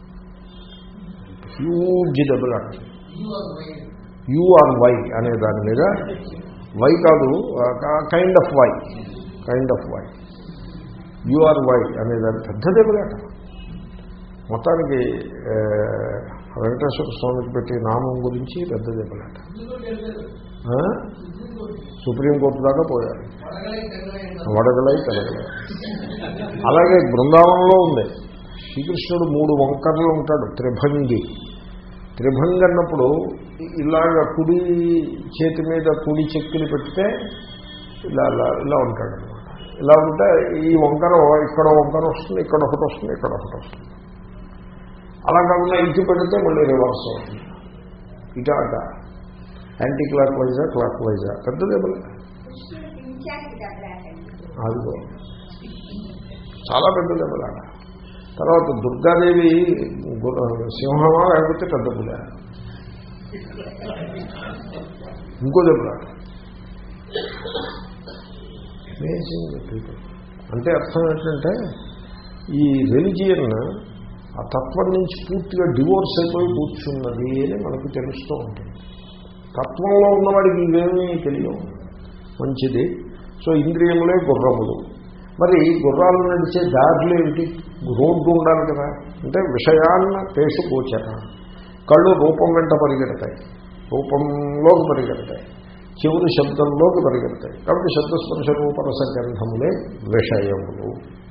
హ్యూజ్ దెబ్బలాట యు ఆర్ వై అనే దాని మీద వై కాదు kind of Y kind of Y you are Y అనే దాని పెద్ద దెబ్బలాట మొత్తానికి ఆ, వెంకటేశ్వర స్వామికి పెట్టి నామం గురించి పెద్ద దెబ్బలాట ఆ? సుప్రీంకోర్టు దాకా పోయారు వడగలై తెలగలై అలాగే బృందావనంలో ఉంది శ్రీకృష్ణుడు మూడు వంకర్లు ఉంటాడు త్రిభంగి త్రిభంగి అన్నప్పుడు ఇలాగ కుడి చేతి మీద కుడి చెక్కులు పెడితే ఇలా ఇలా ఇలా ఉంటాడు అనమాట ఇలా ఉంటే ఈ వంకర ఇక్కడ వంకర వస్తుంది ఇక్కడ ఒకటి వస్తుంది ఇక్కడ ఒకటి వస్తుంది అలా కాకుండా ఇటు పెడితే మళ్ళీ రివర్స్ అవుతుంది ఇటు అట యాంటీ క్లాక్ వైజా క్లాక్ వైజా పెద్దదే మళ్ళీ అదిగో చాలా పెద్ద దెబ్బలాట తర్వాత దుర్గాదేవి గు- సింహమా లేకపోతే పెద్ద పుల ఇంకో దెబ్బలాట అమేజింగ్ పీపుల్ అంటే అర్థం ఏంటంటే ఈ రెలిజియన్ ఆ తత్వం నుంచి పూర్తిగా డివోర్స్ అయిపోయి కూర్చున్నది అని మనకు తెలుస్తూ ఉంటుంది తత్వంలో ఉన్నవాడికి ఇవేమీ తెలియవు మంచిది సో ఇంద్రియములే గుర్రములు మరి గుర్రాలు నడిచే దారులు ఏమిటి రోడ్డు ఉండాలి కదా అంటే విషయాన్న పేసు గోచర కళ్ళు రూపం వెంట పరిగెడతాయి రూపంలోకి పరిగెడతాయి చెవులు శబ్దంలోకి పరిగెడతాయి కాబట్టి శబ్దస్పర్శ రూపరస గంధములే విషయములు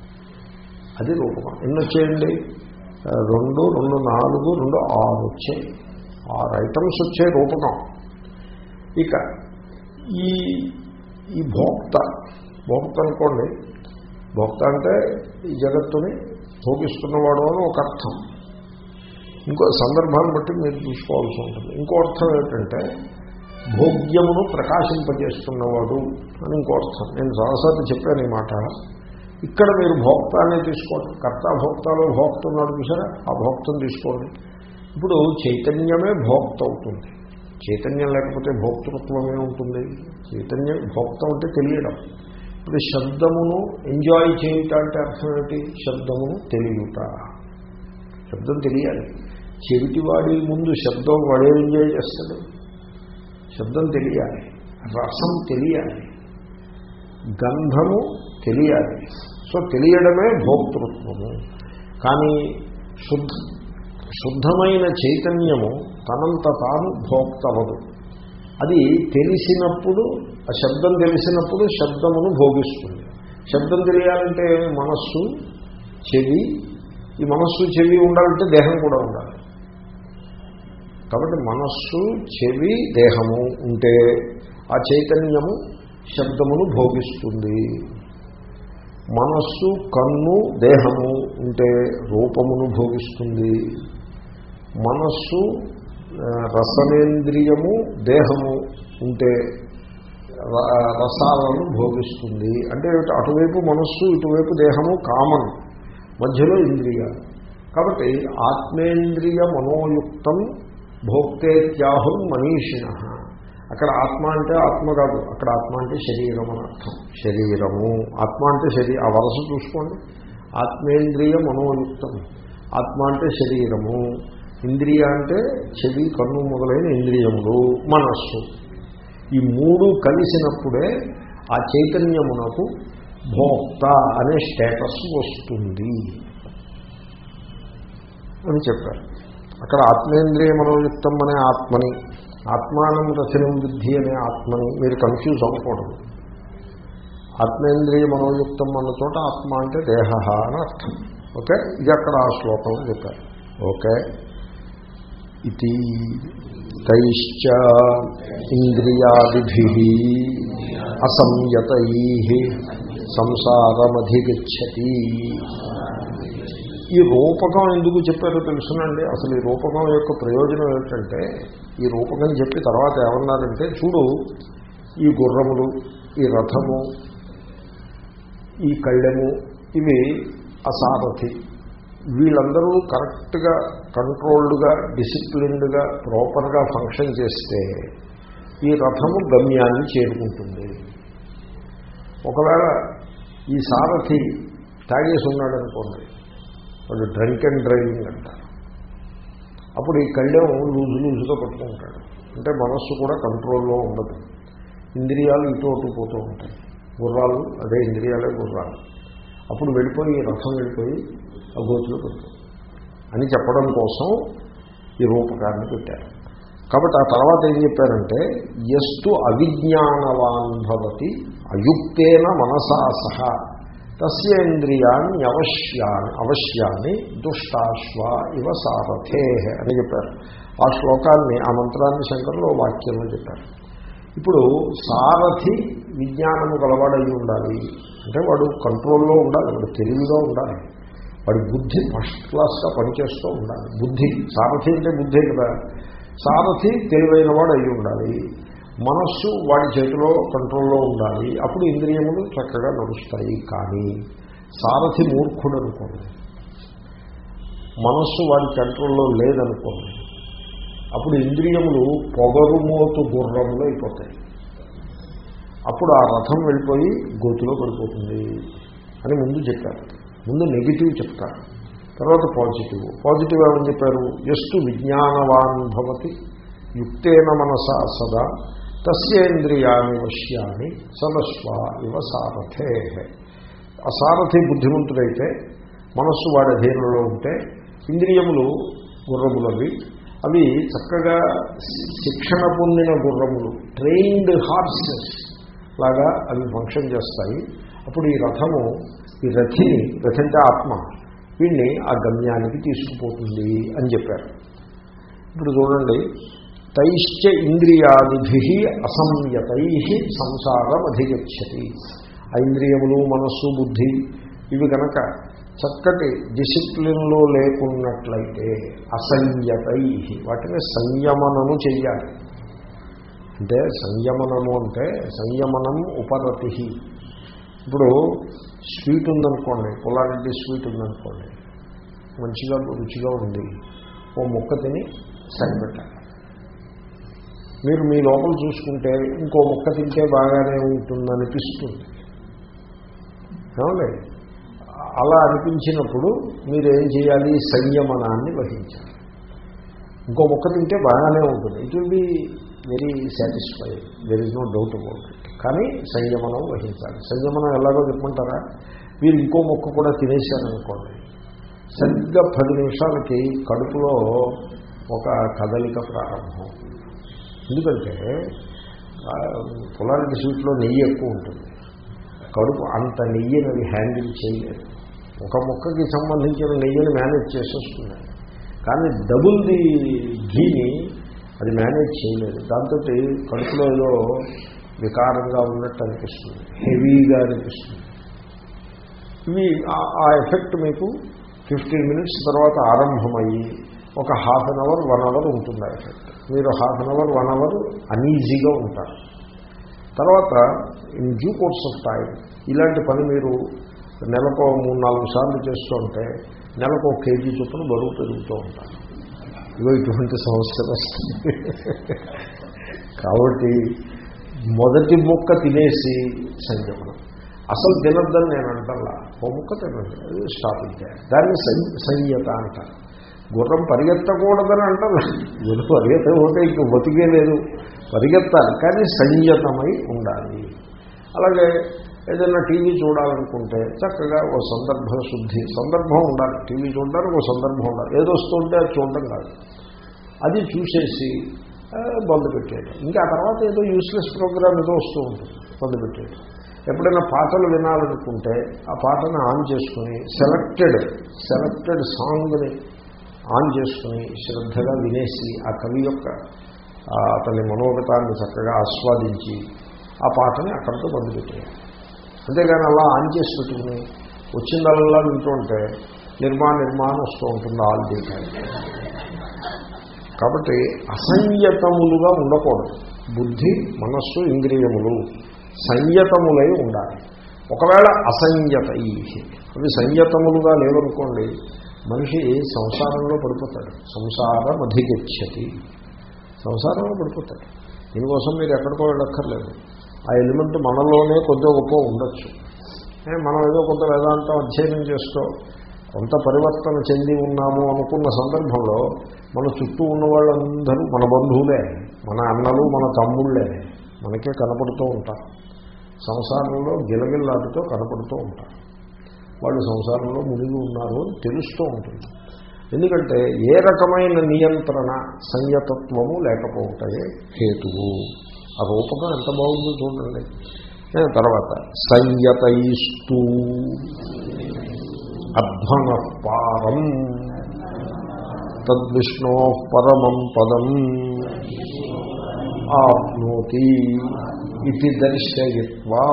అది రూపం ఎన్ని వచ్చేయండి ఆ, రెండు రెండు నాలుగు రెండు ఆరు వచ్చాయి ఆరు ఐటమ్స్ వచ్చాయి రూపకం ఇక ఈ ఈ భోక్త భోక్త అనుకోండి భోక్త అంటే ఈ జగత్తుని భోగిస్తున్నవాడు అని ఒక అర్థం ఇంకో సందర్భాన్ని బట్టి మీరు చూసుకోవాల్సి ఉంటుంది ఇంకో అర్థం ఏంటంటే భోగ్యమును ప్రకాశింపజేస్తున్నవాడు అని ఇంకో అర్థం నేను చాలాసార్లు చెప్పాను ఈ మాట ఇక్కడ మీరు భోక్త అనే తీసుకోండి కర్త భోక్తలో భోక్త ఉన్నాడు చూసారా ఆ భోక్తను తీసుకోండి ఇప్పుడు చైతన్యమే భోక్త అవుతుంది చైతన్యం లేకపోతే భోక్తృత్వమే ఉంటుంది చైతన్యం భోక్త అంటే తెలియడం ఇప్పుడు శబ్దమును ఎంజాయ్ చేయుట అంటే అర్థం ఏంటి శబ్దమును తెలియట శబ్దం తెలియాలి చెవిటివాడి ముందు శబ్దం వాడే ఎంజాయ్ చేస్తాడు శబ్దం తెలియాలి రసం తెలియాలి గంధము తెలియాలి సో తెలియడమే భోక్తృత్వము కానీ శుద్ధ శుద్ధమైన చైతన్యము తనంత తాను భోక్తవదు అది తెలిసినప్పుడు ఆ శబ్దం తెలిసినప్పుడు శబ్దమును భోగిస్తుంది శబ్దం తెలియాలంటే మనస్సు చెవి ఈ మనస్సు చెవి ఉండాలంటే దేహం కూడా ఉండాలి కాబట్టి మనస్సు చెవి దేహము ఉంటే ఆ చైతన్యము శబ్దమును భోగిస్తుంది మనస్సు కన్ను దేహము ఉంటే రూపమును భోగిస్తుంది మనస్సు ఆ, రసనేంద్రియము దేహము ఉంటే ర- రసాలను భోగిస్తుంది అంటే ఏమిటి? అటువైపు మనస్సు ఇటువైపు దేహము కామన్ మధ్యలో ఇంద్రియాలు కాబట్టి ఆత్మేంద్రియ మనోయుక్తం భోక్తేత్యాహుం మనీషిణ అక్కడ ఆత్మ అంటే ఆత్మ కాదు అక్కడ ఆత్మ అంటే శరీరం అని అర్థం శరీరము ఆత్మ అంటే శరీ ఆ వరస చూసుకోండి ఆత్మేంద్రియ మనోయుక్తం ఆత్మ అంటే శరీరము ఇంద్రియ అంటే చెవి కన్ను మొదలైన ఇంద్రియములు మనస్సు ఈ మూడు కలిసినప్పుడే ఆ చైతన్యమునకు భోక్త అనే స్టేటస్ వస్తుంది అని చెప్పారు అక్కడ ఆత్మేంద్రియ మనోయుక్తం అనే ఆత్మని ఆత్మానం రచనం బుద్ధి అనే ఆత్మని మీరు కన్ఫ్యూజ్ అవ్వకూడదు ఆత్మేంద్రియ మనోయుక్తం అన్న చోట ఆత్మ అంటే దేహ అని అర్థం ఓకే ఇది అక్కడ ఆ శ్లోకంలో చెప్పారు ఓకే ఇది తైశ్చ ఇంద్రియాదిభి అసంయతై సంసారమధిగచ్చతి ఈ రూపకం ఎందుకు చెప్పారో తెలుసునండి అసలు ఈ రూపకం యొక్క ప్రయోజనం ఏమిటంటే ఈ రూపకం చెప్పి తర్వాత ఏమన్నారంటే చూడు ఈ గుర్రములు ఈ రథము ఈ కళ్ళెము ఇవి అసారథి వీళ్ళందరూ కరెక్ట్గా కంట్రోల్డ్గా డిసిప్లిన్డ్గా ప్రాపర్గా ఫంక్షన్ చేస్తే ఈ రథము గమ్యాన్ని చేరుకుంటుంది ఒకవేళ ఈ సారథి తాగేసి ఉన్నాడు అనుకోండి వాడు డ్రంక్ అండ్ డ్రైవింగ్ అంటారు అప్పుడు ఈ కళ్ళెం లూజు లూజుగా పట్టుకుంటాడు అంటే మనస్సు కూడా కంట్రోల్లో ఉండదు ఇంద్రియాలు ఇటు అటు పోతూ ఉంటాయి గుర్రాలు అదే ఇంద్రియాలే గుర్రాలు అప్పుడు వెళ్ళిపోయి ఈ రథం వెళ్ళిపోయి ఆ గోతులు పెడుతుంది అని చెప్పడం కోసం ఈ రూపకాన్ని పెట్టారు కాబట్టి ఆ తర్వాత ఏం చెప్పారంటే ఎస్తు అవిజ్ఞానవాన్ భవతి అయుక్తేన మనసా సహ తస్యేంద్రియాన్ని అవశ్యాన్ని అవశ్యాన్ని దుష్టాశ్వ ఇవ సారథే అని చెప్పారు ఆ శ్లోకాన్ని ఆ మంత్రాన్ని శంకర్లో వాక్యంలో చెప్పారు ఇప్పుడు సారథి విజ్ఞానము గలవాడై ఉండాలి అంటే వాడు కంట్రోల్లో ఉండాలి వాడు తెలివిగా ఉండాలి వాడి బుద్ధి ఫస్ట్ క్లాస్గా పనిచేస్తూ ఉండాలి బుద్ధి సారథి అంటే బుద్ధే కదా సారథి తెలివైన వాడు అయి ఉండాలి మనస్సు వాడి చేతిలో కంట్రోల్లో ఉండాలి అప్పుడు ఇంద్రియములు చక్కగా నడుస్తాయి కానీ సారథి మూర్ఖుడు అనుకోండి మనస్సు వాడి కంట్రోల్లో లేదనుకోండి అప్పుడు ఇంద్రియములు పొగరుమోతు గుర్రములు అయిపోతాయి అప్పుడు ఆ రథం వెళ్ళిపోయి గోతులో పడిపోతుంది అని ముందు చెప్పారు ముందు నెగిటివ్ చెప్తారు తర్వాత పాజిటివ్ పాజిటివ్ ఏమని చెప్పారు ఎస్టు విజ్ఞానవాన్ భవతి యుక్తేన మనసా సదా తస్యేంద్రియాన్ని వశ్యాన్ని సదస్వ ఇవ సారథే ఆ సారథి బుద్ధిమంతుడైతే మనస్సు వాడి అధీనంలో ఉంటే ఇంద్రియములు గుర్రములవి అవి చక్కగా శిక్షణ పొందిన గుర్రములు ట్రైన్డ్ హార్సెస్ లాగా అవి ఫంక్షన్ చేస్తాయి అప్పుడు ఈ రథము ఈ రథిని రథంటే ఆత్మ వీడిని ఆ గమ్యానికి తీసుకుపోతుంది అని చెప్పారు ఇప్పుడు చూడండి తైశ్చ ఇంద్రియాదిభి అసంయతై సంసారం అధిగచ్చతి ఆ ఇంద్రియములు మనస్సు బుద్ధి ఇవి కనుక చక్కటి డిసిప్లిన్లో లేకున్నట్లయితే అసంయతై వాటిని సంయమనము చెయ్యాలి అంటే సంయమనము అంటే సంయమనం ఉపరతి ఇప్పుడు స్వీట్ ఉందనుకోండి పొలారెడ్డి స్వీట్ ఉందనుకోండి మంచిగా రుచిగా ఉంది ఓ ముక్క తిని సరిపెట్టాలి మీరు మీ లోపల చూసుకుంటే ఇంకో ముక్క తింటే బాగానే ఉంటుందనిపిస్తుంది ఏమండి అలా అనిపించినప్పుడు మీరు ఏం చేయాలి సంయమనాన్ని వహించాలి ఇంకో మొక్క తింటే బాగానే ఉంటుంది it will be very satisfied there is no doubt about it కానీ సంయమనం వహించాలి సంయమనం ఎలాగో చెప్పమంటారా మీరు ఇంకో మొక్క కూడా తినేశారనుకోండి సరిగ్గా పది నిమిషాలకి కడుపులో ఒక కదలిక ప్రారంభం ఎందుకంటే పొలానికి స్వీట్లో నెయ్యి ఎక్కువ ఉంటుంది కడుపు అంత నెయ్యిని అది హ్యాండిల్ చేయలేదు ఒక మొక్కకి సంబంధించిన నెయ్యిని మేనేజ్ చేసేస్తుంది కానీ డబుల్ ది ఘీని అది మేనేజ్ చేయలేదు దాంతో కడుపులో ఏదో వికారంగా ఉన్నట్టు అనిపిస్తుంది హెవీగా అనిపిస్తుంది ఇవి ఆ ఎఫెక్ట్ మీకు ఫిఫ్టీన్ మినిట్స్ తర్వాత ఆరంభమయ్యి ఒక half an hour one hour ఉంటుంది ఆ ఎఫెక్ట్ మీరు half an hour one hour అనీజీగా ఉంటారు తర్వాత in due course of time ఇలాంటి పని మీరు నెలకు మూడు నాలుగు సార్లు చేస్తూ ఉంటే నెలకు ఒక కేజీ చొప్పున బరువు పెరుగుతూ ఉంటారు ఇవో ఇటువంటి సమస్యలు వస్తాయి కాబట్టి మొదటి ముక్క తినేసి సంయమనం అసలు తినద్దని నేను అంటల్లా ఓ ముక్క తినండి అది స్టాప్ ఇచ్చే దాన్ని సంయత అంటారు గుర్రం పరిగెత్తకూడదని అంటారు గుర్రం పరిగెత్తకపోతే ఇంక బతికే లేదు పరిగెత్తాలి కానీ సంయతమై ఉండాలి అలాగే ఏదైనా టీవీ చూడాలనుకుంటే చక్కగా ఓ సందర్భ శుద్ధి సందర్భం ఉండాలి టీవీ చూడడానికి ఒక సందర్భం ఉండాలి ఏదో వస్తుంటే అది చూడడం కాదు అది చూసేసి బంద్ పెట్టేయడం ఇంకా ఆ తర్వాత ఏదో యూస్లెస్ ప్రోగ్రామ్ ఏదో వస్తూ ఉంటుంది బంద్ పెట్టేయడం ఎప్పుడైనా పాటలు వినాలనుకుంటే ఆ పాటను ఆన్ చేసుకుని సెలెక్టెడ్ సెలెక్టెడ్ సాంగ్ని ఆన్ చేసుకుని శ్రద్ధగా వినేసి ఆ కవి యొక్క అతని మనోగతాన్ని చక్కగా ఆస్వాదించి ఆ పాటని అక్కడితో బంద్ పెట్టేయాలి అంతేగాని అలా ఆన్ చేసి పెట్టుకుని వచ్చిందల్లా వింటుంటే నిర్మాణ నిర్మాణం వస్తూ ఉంటుంది ఆల్ ది టైం కాబట్టి అసంయతములుగా ఉండకూడదు బుద్ధి మనస్సు ఇంద్రియములు సంయతములై ఉండాలి ఒకవేళ అసంయత అవి సంయతములుగా లేవనుకోండి మనిషి సంసారంలో పడిపోతాడు సంసారం అధిగచ్చతి సంసారంలో పడిపోతాడు దీనికోసం మీరు ఎక్కడికో వెళ్ళక్కర్లేదు ఆ ఎలిమెంట్ మనలోనే కొద్దిగా గొప్ప ఉండొచ్చు మనం ఏదో కొంత వేదాంతం అధ్యయనం చేస్తూ కొంత పరివర్తన చెంది ఉన్నాము అనుకున్న సందర్భంలో మన చుట్టూ ఉన్న వాళ్ళందరూ మన బంధువులే మన అన్నలు మన తమ్ముళ్ళే మనకే కనపడుతూ ఉంటారు సంసారంలో గిలగిల్లాడుతూ కనపడుతూ ఉంటారు వాళ్ళు సంసారంలో మునిగి ఉన్నారు అని తెలుస్తూ ఉంటుంది ఎందుకంటే ఏ రకమైన నియంత్రణ సంయతత్వము లేకపోతాయే హేతువు ఆ రూపకం ఎంత బాగుందో చూడండి తర్వాత సంయతయిస్తూ అధ్వన పారం తద్విష్ణో పరమం పదం ఆప్నోతి ఇది దర్శయత్వా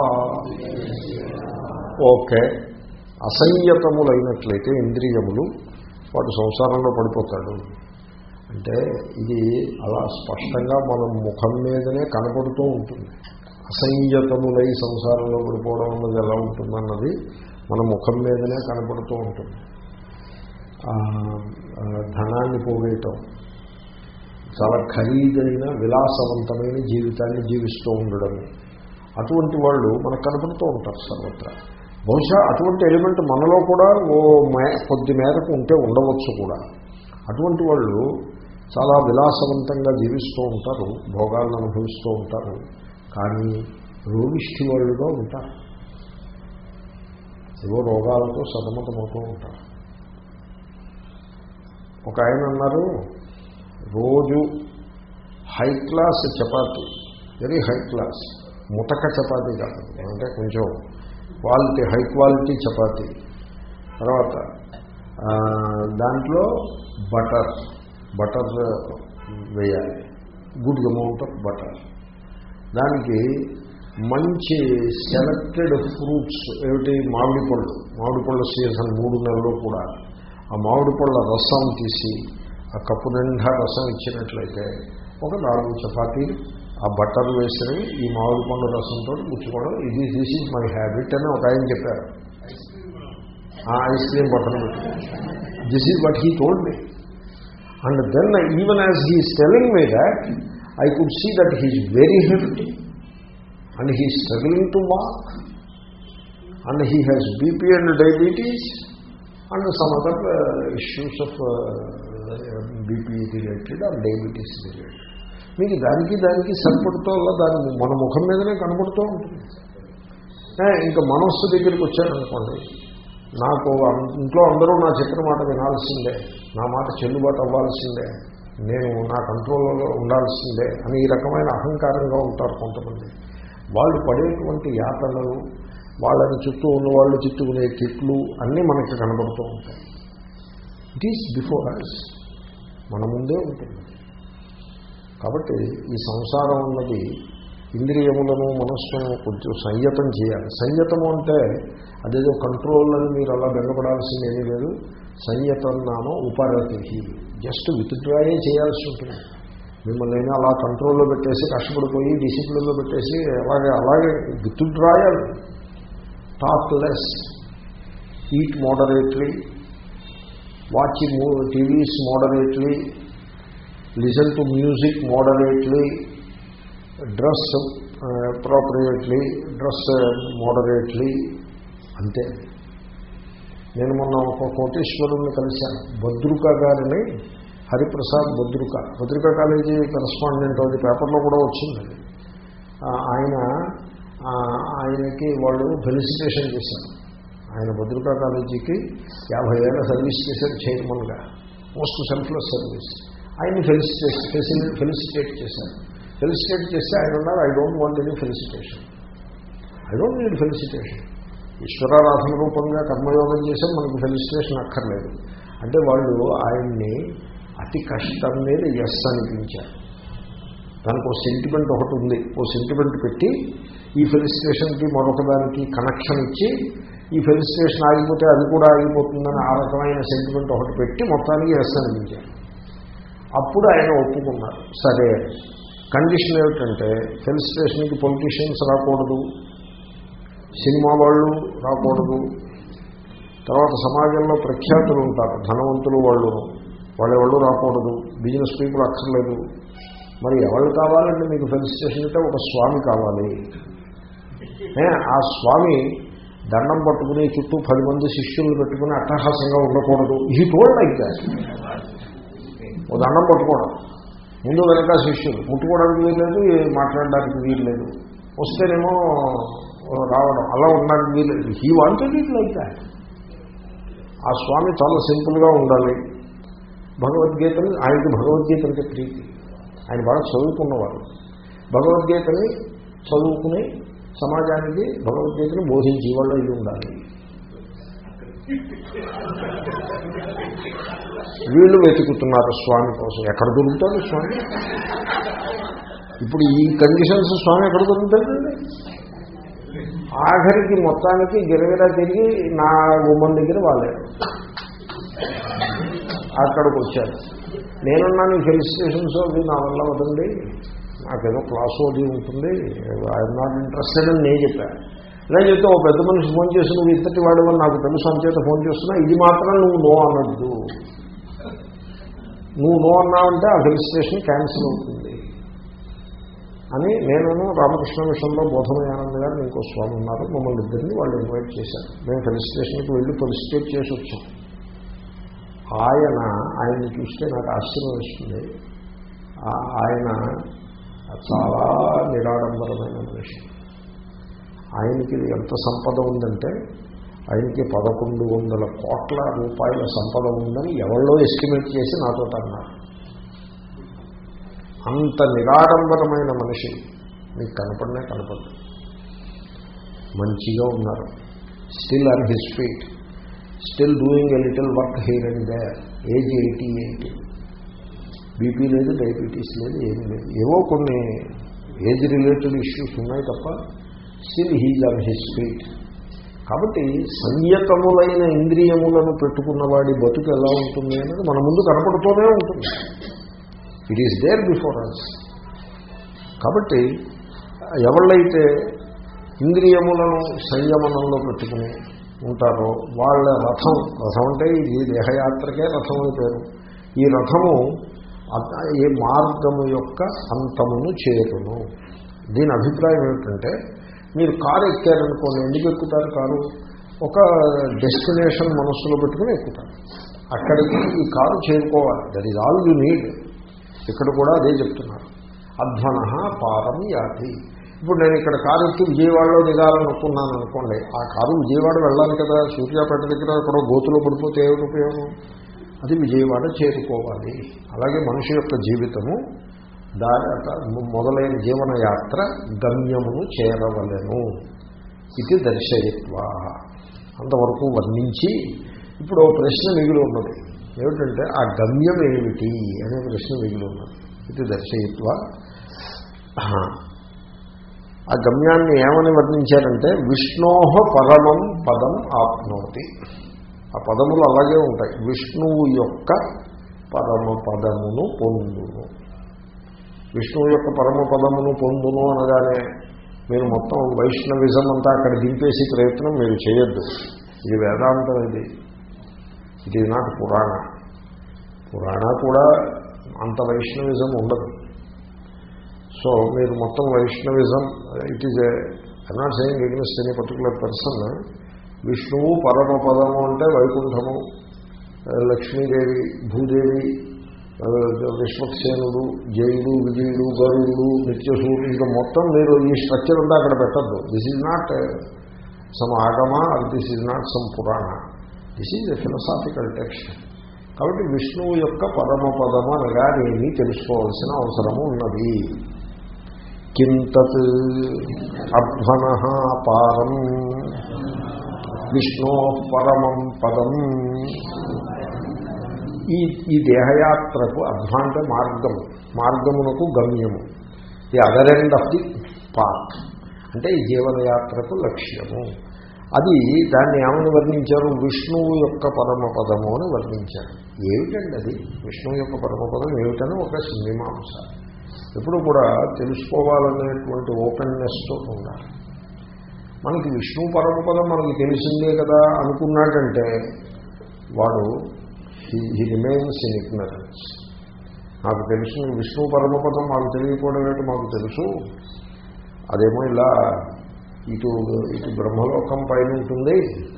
ఓకే అసంయతములైనట్లయితే ఇంద్రియములు వాడు సంసారంలో పడిపోతాడు అంటే ఇది అలా స్పష్టంగా మన ముఖం మీదనే కనపడుతూ ఉంటుంది అసంయతములై సంసారంలో పడిపోవడం అన్నది ఎలా ఉంటుందన్నది మన ముఖం మీదనే కనపడుతూ ఉంటుంది ఆ, ఆ, ధనాన్ని పోగేయటం చాలా ఖరీదైన విలాసవంతమైన జీవితాన్ని జీవిస్తూ ఉండడం అటువంటి వాళ్ళు మనకు కనపడుతూ ఉంటారు సర్వత్రా బహుశా అటువంటి ఎలిమెంట్ మనలో కూడా ఓ మే కొద్ది మేరకు ఉంటే ఉండవచ్చు కూడా అటువంటి వాళ్ళు చాలా విలాసవంతంగా జీవిస్తూ ఉంటారు భోగాలను అనుభవిస్తూ ఉంటారు కానీ రోగిష్ఠి వాళ్ళుగా ఉంటారు ఏవో రోగాలతో సతమతమవుతూ ఉంటారు ఒక ఆయన అన్నారు రోజు హై క్లాస్ చపాతీ వెరీ హై క్లాస్ ముతక చపాతీ కాదు అంటే కొంచెం క్వాలిటీ హై క్వాలిటీ చపాతీ తర్వాత ఆ, దాంట్లో బటర్ బటర్ వేయాలి గుడ్ అమౌంట్ ఆఫ్ బటర్ దానికి మంచి సెలెక్టెడ్ ఫ్రూట్స్ ఏమిటి మామిడి పళ్ళు మామిడి పళ్ళ సీజన్ మూడు నెలలు కూడా ఆ మామిడి పళ్ళ రసం తీసి ఆ కప్పు నిండా రసం ఇచ్చినట్లయితే ఒక నాలుగు చపాతీలు ఆ బటర్ వేసినవి ఈ మామిడి పండు రసంతో పుచ్చుకోవడం ఇది దిస్ ఈజ్ మై హ్యాబిట్ అని ఒక ఆయన చెప్పారు ఆ ice cream butter this is what he told me and then even as he's telling me that I could see that he's very healthy and he struggling to walk and he has BP and diabetes and some other issues of BP related and diabetes related మీకు దానికి దానికి సరిపడుతూ దాని మన ముఖం మీదనే కనబడుతూ ఉంటుంది ఏ, ఇంకా మనస్సు దగ్గరికి వచ్చారనుకోండి నాకు అం- ఇంట్లో అందరూ నా చెప్పిన మాట వినాల్సిందే నా మాట చెల్లుబాటు అవ్వాల్సిందే నేను నా కంట్రోల్లో ఉండాల్సిందే అని ఈ రకమైన అహంకారంగా ఉంటారు కొంతమంది వాళ్ళు పడేటువంటి యాతనలు వాళ్ళని చుట్టూ ఉన్న వాళ్ళు తిట్టుకునే తిట్లు అన్నీ మనకి కనబడుతూ ఉంటాయి ఇట్ ఈస్ బిఫోర్ అస్ మన ముందే ఉంటుంది కాబట్టి ఈ సంసారం అన్నది ఇంద్రియములను మనస్సును కొంచెం సంయతం చేయాలి సంయతము అంటే అదేదో కంట్రోల్ అని మీరు అలా బెంగపడాల్సింది ఏమీ లేదు సంయతం నామో ఉపరతి జస్ట్ విత్డ్రాయే చేయాల్సి ఉంటుంది మిమ్మల్ని అయినా అలా కంట్రోల్లో పెట్టేసి కష్టపడిపోయి డిసిప్లిన్లో పెట్టేసి అలాగే అలాగే withdrawal talk less eat moderately watch TVs moderately listen to music moderately dress appropriately dress moderately అంతే నేను మొన్న ఒక కోటేశ్వరుని కలిశాను భద్రుక గారిని హరిప్రసాద్ భద్రుక భద్రుక కాలేజీ కరస్పాండెంట్ అది పేపర్లో కూడా వచ్చింది అది. ఆ, ఆయన ఆ, ఆయనకి వాళ్ళు ఫెలిసిటేషన్ చేశారు ఆయన భద్రుకా కాలేజీకి యాభై ఏళ్ళ సర్వీస్ చేశారు చైర్మన్గా మోస్ట్ సెల్ఫ్లెస్ సర్వీస్ ఆయన్ని ఫెలిసిటేట్ ఫెలిసిటేట్ చేశారు ఫెలిసిటేట్ చేస్తే ఆయన ఉన్నారు I don't want any felicitation I don't need felicitation ఈశ్వరారాధన రూపంగా కర్మయోగం చేస్తే మనకు ఫెలిసిటేషన్ అక్కర్లేదు అంటే వాళ్ళు ఆయన్ని అతి కష్టం మీద ఎస్ అనిపించారు దానికి ఒక సెంటిమెంట్ ఒకటి ఉంది ఓ సెంటిమెంట్ పెట్టి ఈ ఫెలిసిటేషన్కి మరొక దానికి కనెక్షన్ ఇచ్చి ఈ ఫెలిసిటేషన్ ఆగిపోతే అది కూడా ఆగిపోతుందని ఆ రకమైన సెంటిమెంట్ ఒకటి పెట్టి మొత్తానికి ఎస్ అనిపించారు అప్పుడు ఆయన ఒప్పుకున్నారు సరే కండిషన్ ఏమిటంటే ఫెలిసిటేషన్కి పొలిటీషియన్స్ రాకూడదు సినిమా వాళ్ళు రాకూడదు తర్వాత సమాజంలో ప్రఖ్యాతులు ఉంటారు ధనవంతులు వాళ్ళు వాళ్ళెవళ్ళు రాకూడదు బిజినెస్ పీపుల్ అక్కర్లేదు మరి ఎవరు కావాలంటే మీకు ఫెలిసిటేషన్ అంటే ఒక స్వామి కావాలి ఏ, ఆ స్వామి దండం పట్టుకుని చుట్టూ పది మంది శిష్యులను పెట్టుకుని అట్టహాసంగా ఉండకూడదు ఈ టోల్డ్ లైక్ దాట్ ఓ దండం పట్టుకోవడం ముందు వెనక శిష్యులు ముట్టుకోవడానికి వీల్లేదు మాట్లాడడానికి వీల్లేదు వస్తేనేమో రావడం అలా ఉండడానికి వీల్లేదు he wanted it like that ఆ స్వామి చాలా సింపుల్గా ఉండాలి భగవద్గీతని ఆయనకి భగవద్గీత అంటే ప్రీతి ఆయన బాగా చదువుకున్నవారు భగవద్గీతని చదువుకుని సమాజానికి భగవద్గీతను బోధించే వాళ్ళు ఇది ఉండాలి వీళ్ళు వెతుకుతున్నారు స్వామి కోసం ఎక్కడ దొరుకుతాడు స్వామి ఇప్పుడు ఈ కండిషన్స్ స్వామి ఎక్కడ కుదురుతాడండి ఆఖరికి మొత్తానికి గిరగిరా తిరిగి నా గుమ్మం దగ్గర వాళ్ళాడు అక్కడికి వచ్చాడు నేనున్నాను ఈ ఫెలిసిటేషన్స్ అవి నా వల్ల వదండి నాకేదో క్లాస్ అది ఉంటుంది ఐఎమ్ నాట్ ఇంట్రెస్టెడ్ అని నేను చెప్పాను ఇలా చెప్తే ఓ పెద్ద మనిషి ఫోన్ చేసి నువ్వు ఇంతటి వాడు అని నాకు తెలుసు అంచేత ఫోన్ చేస్తున్నా ఇది మాత్రం నువ్వు నో అనొద్దు నువ్వు నో అన్నావంటే ఆ ఫెలిసిటేషన్ క్యాన్సిల్ అవుతుంది అని నేను రామకృష్ణ మిషన్లో బోధమయానంద గారు ఇంకో స్వామి ఉన్నారు మమ్మల్ని ఇద్దరిని వాళ్ళు ఇన్వైట్ చేశారు మేము ఫెలిసిటేషన్కి వెళ్ళి ఫెలిసిటేట్ చేసి వచ్చాం ఆయన ఆయన్ని చూస్తే నాకు ఆశ్చర్యం వస్తుంది ఆ- ఆయన చాలా నిరాడంబరమైన మనిషి ఆయనకి ఎంత సంపద ఉందంటే ఆయనకి పదకొండు వందల కోట్ల రూపాయల సంపద ఉందని ఎవరో ఎస్టిమేట్ చేసి నాతో అన్నారు అంత నిరాడంబరమైన మనిషి మీకు కనపడనే కనపడదు మంచిగా ఉన్నారు still on his feet still doing a little work here and there age eighty eighty BP లేదు డయాబెటీస్ లేదు ఏమీ లేదు ఏవో కొన్ని ఏజ్ రిలేటెడ్ ఇష్యూస్ ఉన్నాయి తప్ప still he's on his feet కాబట్టి సంయతములైన ఇంద్రియములను పెట్టుకున్నవాడి బతుకు ఎలా ఉంటుంది అనేది మన ముందు కనపడుతూనే ఉంటుంది it is there before us కాబట్టి ఎవళ్ళైతే ఇంద్రియములను సంయమనంలో పెట్టుకుని ఉంటారో వాళ్ళ రథం రథం అంటే ఈ దేహయాత్రకే రథం అని పేరు ఈ రథము అత- ఈ మార్గము యొక్క అంతమును చేరును దీని అభిప్రాయం ఏమిటంటే మీరు కారు ఎక్కారనుకోండి ఎందుకు ఎక్కుతారు కారు ఒక డెస్టినేషన్ మనస్సులో పెట్టుకుని ఎక్కుతారు అక్కడికి ఈ కారు చేరుకోవాలి that is all you need ఇక్కడ కూడా అదే చెప్తున్నారు అధ్వన పారం యాతి ఇప్పుడు నేను ఇక్కడ కారు ఎక్కి విజయవాడలో దిగాలనుకున్నాను అనుకోండి ఆ కారు విజయవాడ వెళ్ళాలి కదా సూర్యాపేట దగ్గర ఎక్కడో గోతులో పడిపోతే ఏమిటి ఉపయోగం అది విజయవాడ చేరుకోవాలి అలాగే మనిషి యొక్క జీవితము దాని మొదలైన జీవన యాత్ర గమ్యమును చేరవలెను ఇది దర్శయత్వ అంతవరకు వర్ణించి ఇప్పుడు ఓ ప్రశ్న మిగిలి ఉన్నది ఏమిటంటే ఆ గమ్యం ఏమిటి అనే ప్రశ్న మిగిలి ఉన్నది ఇది దర్శయత్వ ఆ గమ్యాన్ని ఏమని వర్ణించారంటే విష్ణోహ పరమం పదం ఆప్నోతి ఆ పదములు అలాగే ఉంటాయి విష్ణువు యొక్క పరమ పదమును పొందును విష్ణువు యొక్క పరమ పదమును పొందును అనగానే మీరు మొత్తం వైష్ణవిజం అంతా అక్కడ దింపేసి ప్రయత్నం మీరు చేయొద్దు ఇది వేదాంతం ఇది ఇట్ ఈజ్ నాట్ పురాణ పురాణ కూడా అంత వైష్ణవిజం ఉండదు సో మీరు మొత్తం Vaishnavism it is I not saying against any particular person విష్ణువు పరమ పదము అంటే వైకుంఠము లక్ష్మీదేవి భూదేవి విశ్వక్సేనుడు జయుడు విజయుడు గరుడు నిత్యసూరుడు ఇంకా మొత్తం మీరు ఈ స్ట్రక్చర్ అంతా అక్కడ పెట్టద్దు this is not some Agama or this is not some Purana this is a philosophical text కాబట్టి విష్ణువు యొక్క పరమ పదము అనగా ఏమీ తెలుసుకోవాల్సిన అవసరము ఉన్నది కింతత్ అధ్వన పారం విష్ణో పరమం పదం ఈ ఈ దేహయాత్రకు అధ్వ అంటే మార్గం మార్గమునకు గమ్యము the other end of the path అంటే ఈ జీవనయాత్రకు లక్ష్యము అది దాన్ని ఏమని వర్ణించారు విష్ణువు యొక్క పరమపదము అని వర్ణించారు ఏమిటండి అది విష్ణువు యొక్క పరమపదం ఏమిటని ఒక మీమాంస ఎప్పుడు కూడా తెలుసుకోవాలనేటువంటి ఓపెన్నెస్తో ఉండాలి మనకి విష్ణు పరమపదం మనకి తెలిసిందే కదా అనుకున్నాడంటే వాడు హీ రిమైన్స్ ఇన్ ఇగ్నరెన్స్ నాకు తెలుసు విష్ణు పరమపదం మాకు తెలియకపోవడం ఏంటి మాకు తెలుసు అదేమో ఇలా ఇటు ఇటు బ్రహ్మలోకం పైన ఉంటుంది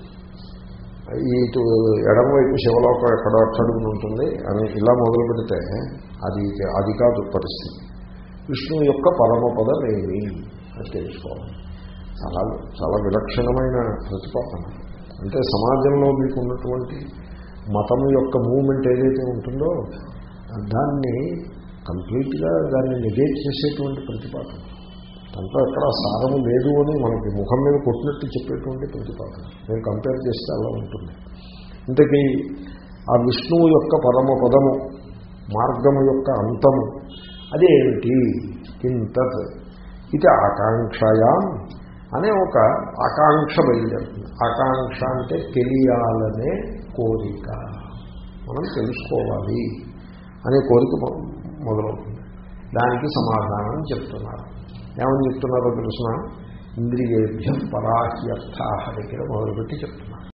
ఇటు ఎడమవైపు శివలోకం ఎక్కడో అట్టడుగుని ఉంటుంది అని ఇలా మొదలు పెడితే అది అది కాదు పరిస్థితి విష్ణువు యొక్క పరమపదం ఏమి అని తెలుసుకోవాలి చాలా చాలా విలక్షణమైన ప్రతిపాదన అంటే సమాజంలో మీకు ఉన్నటువంటి మతం యొక్క మూమెంట్ ఏదైతే ఉంటుందో దాన్ని కంప్లీట్గా దాన్ని నెగేట్ చేసేటువంటి ప్రతిపాదన దాంట్లో ఎక్కడ సారము లేదు అని మనకి ముఖం మీద కొట్టినట్టు చెప్పేటువంటి ప్రతిపాదన నేను కంపేర్ చేస్తే అలా ఉంటుంది ఇంతకీ ఆ విష్ణువు యొక్క పరమ పదము మార్గము యొక్క అంతము అదేమిటి కింతత్ ఇది ఆకాంక్షయాం అనే ఒక ఆకాంక్ష బయలుదేరుతుంది ఆకాంక్ష అంటే తెలియాలనే కోరిక మనం తెలుసుకోవాలి అనే కోరిక మొదలవుతుంది దానికి సమాధానం చెప్తున్నారు ఏమని చెప్తున్నారో తెలుసిన ఇంద్రియేభ్యం పరాహ్యర్థ దగ్గర మొదలుపెట్టి చెప్తున్నారు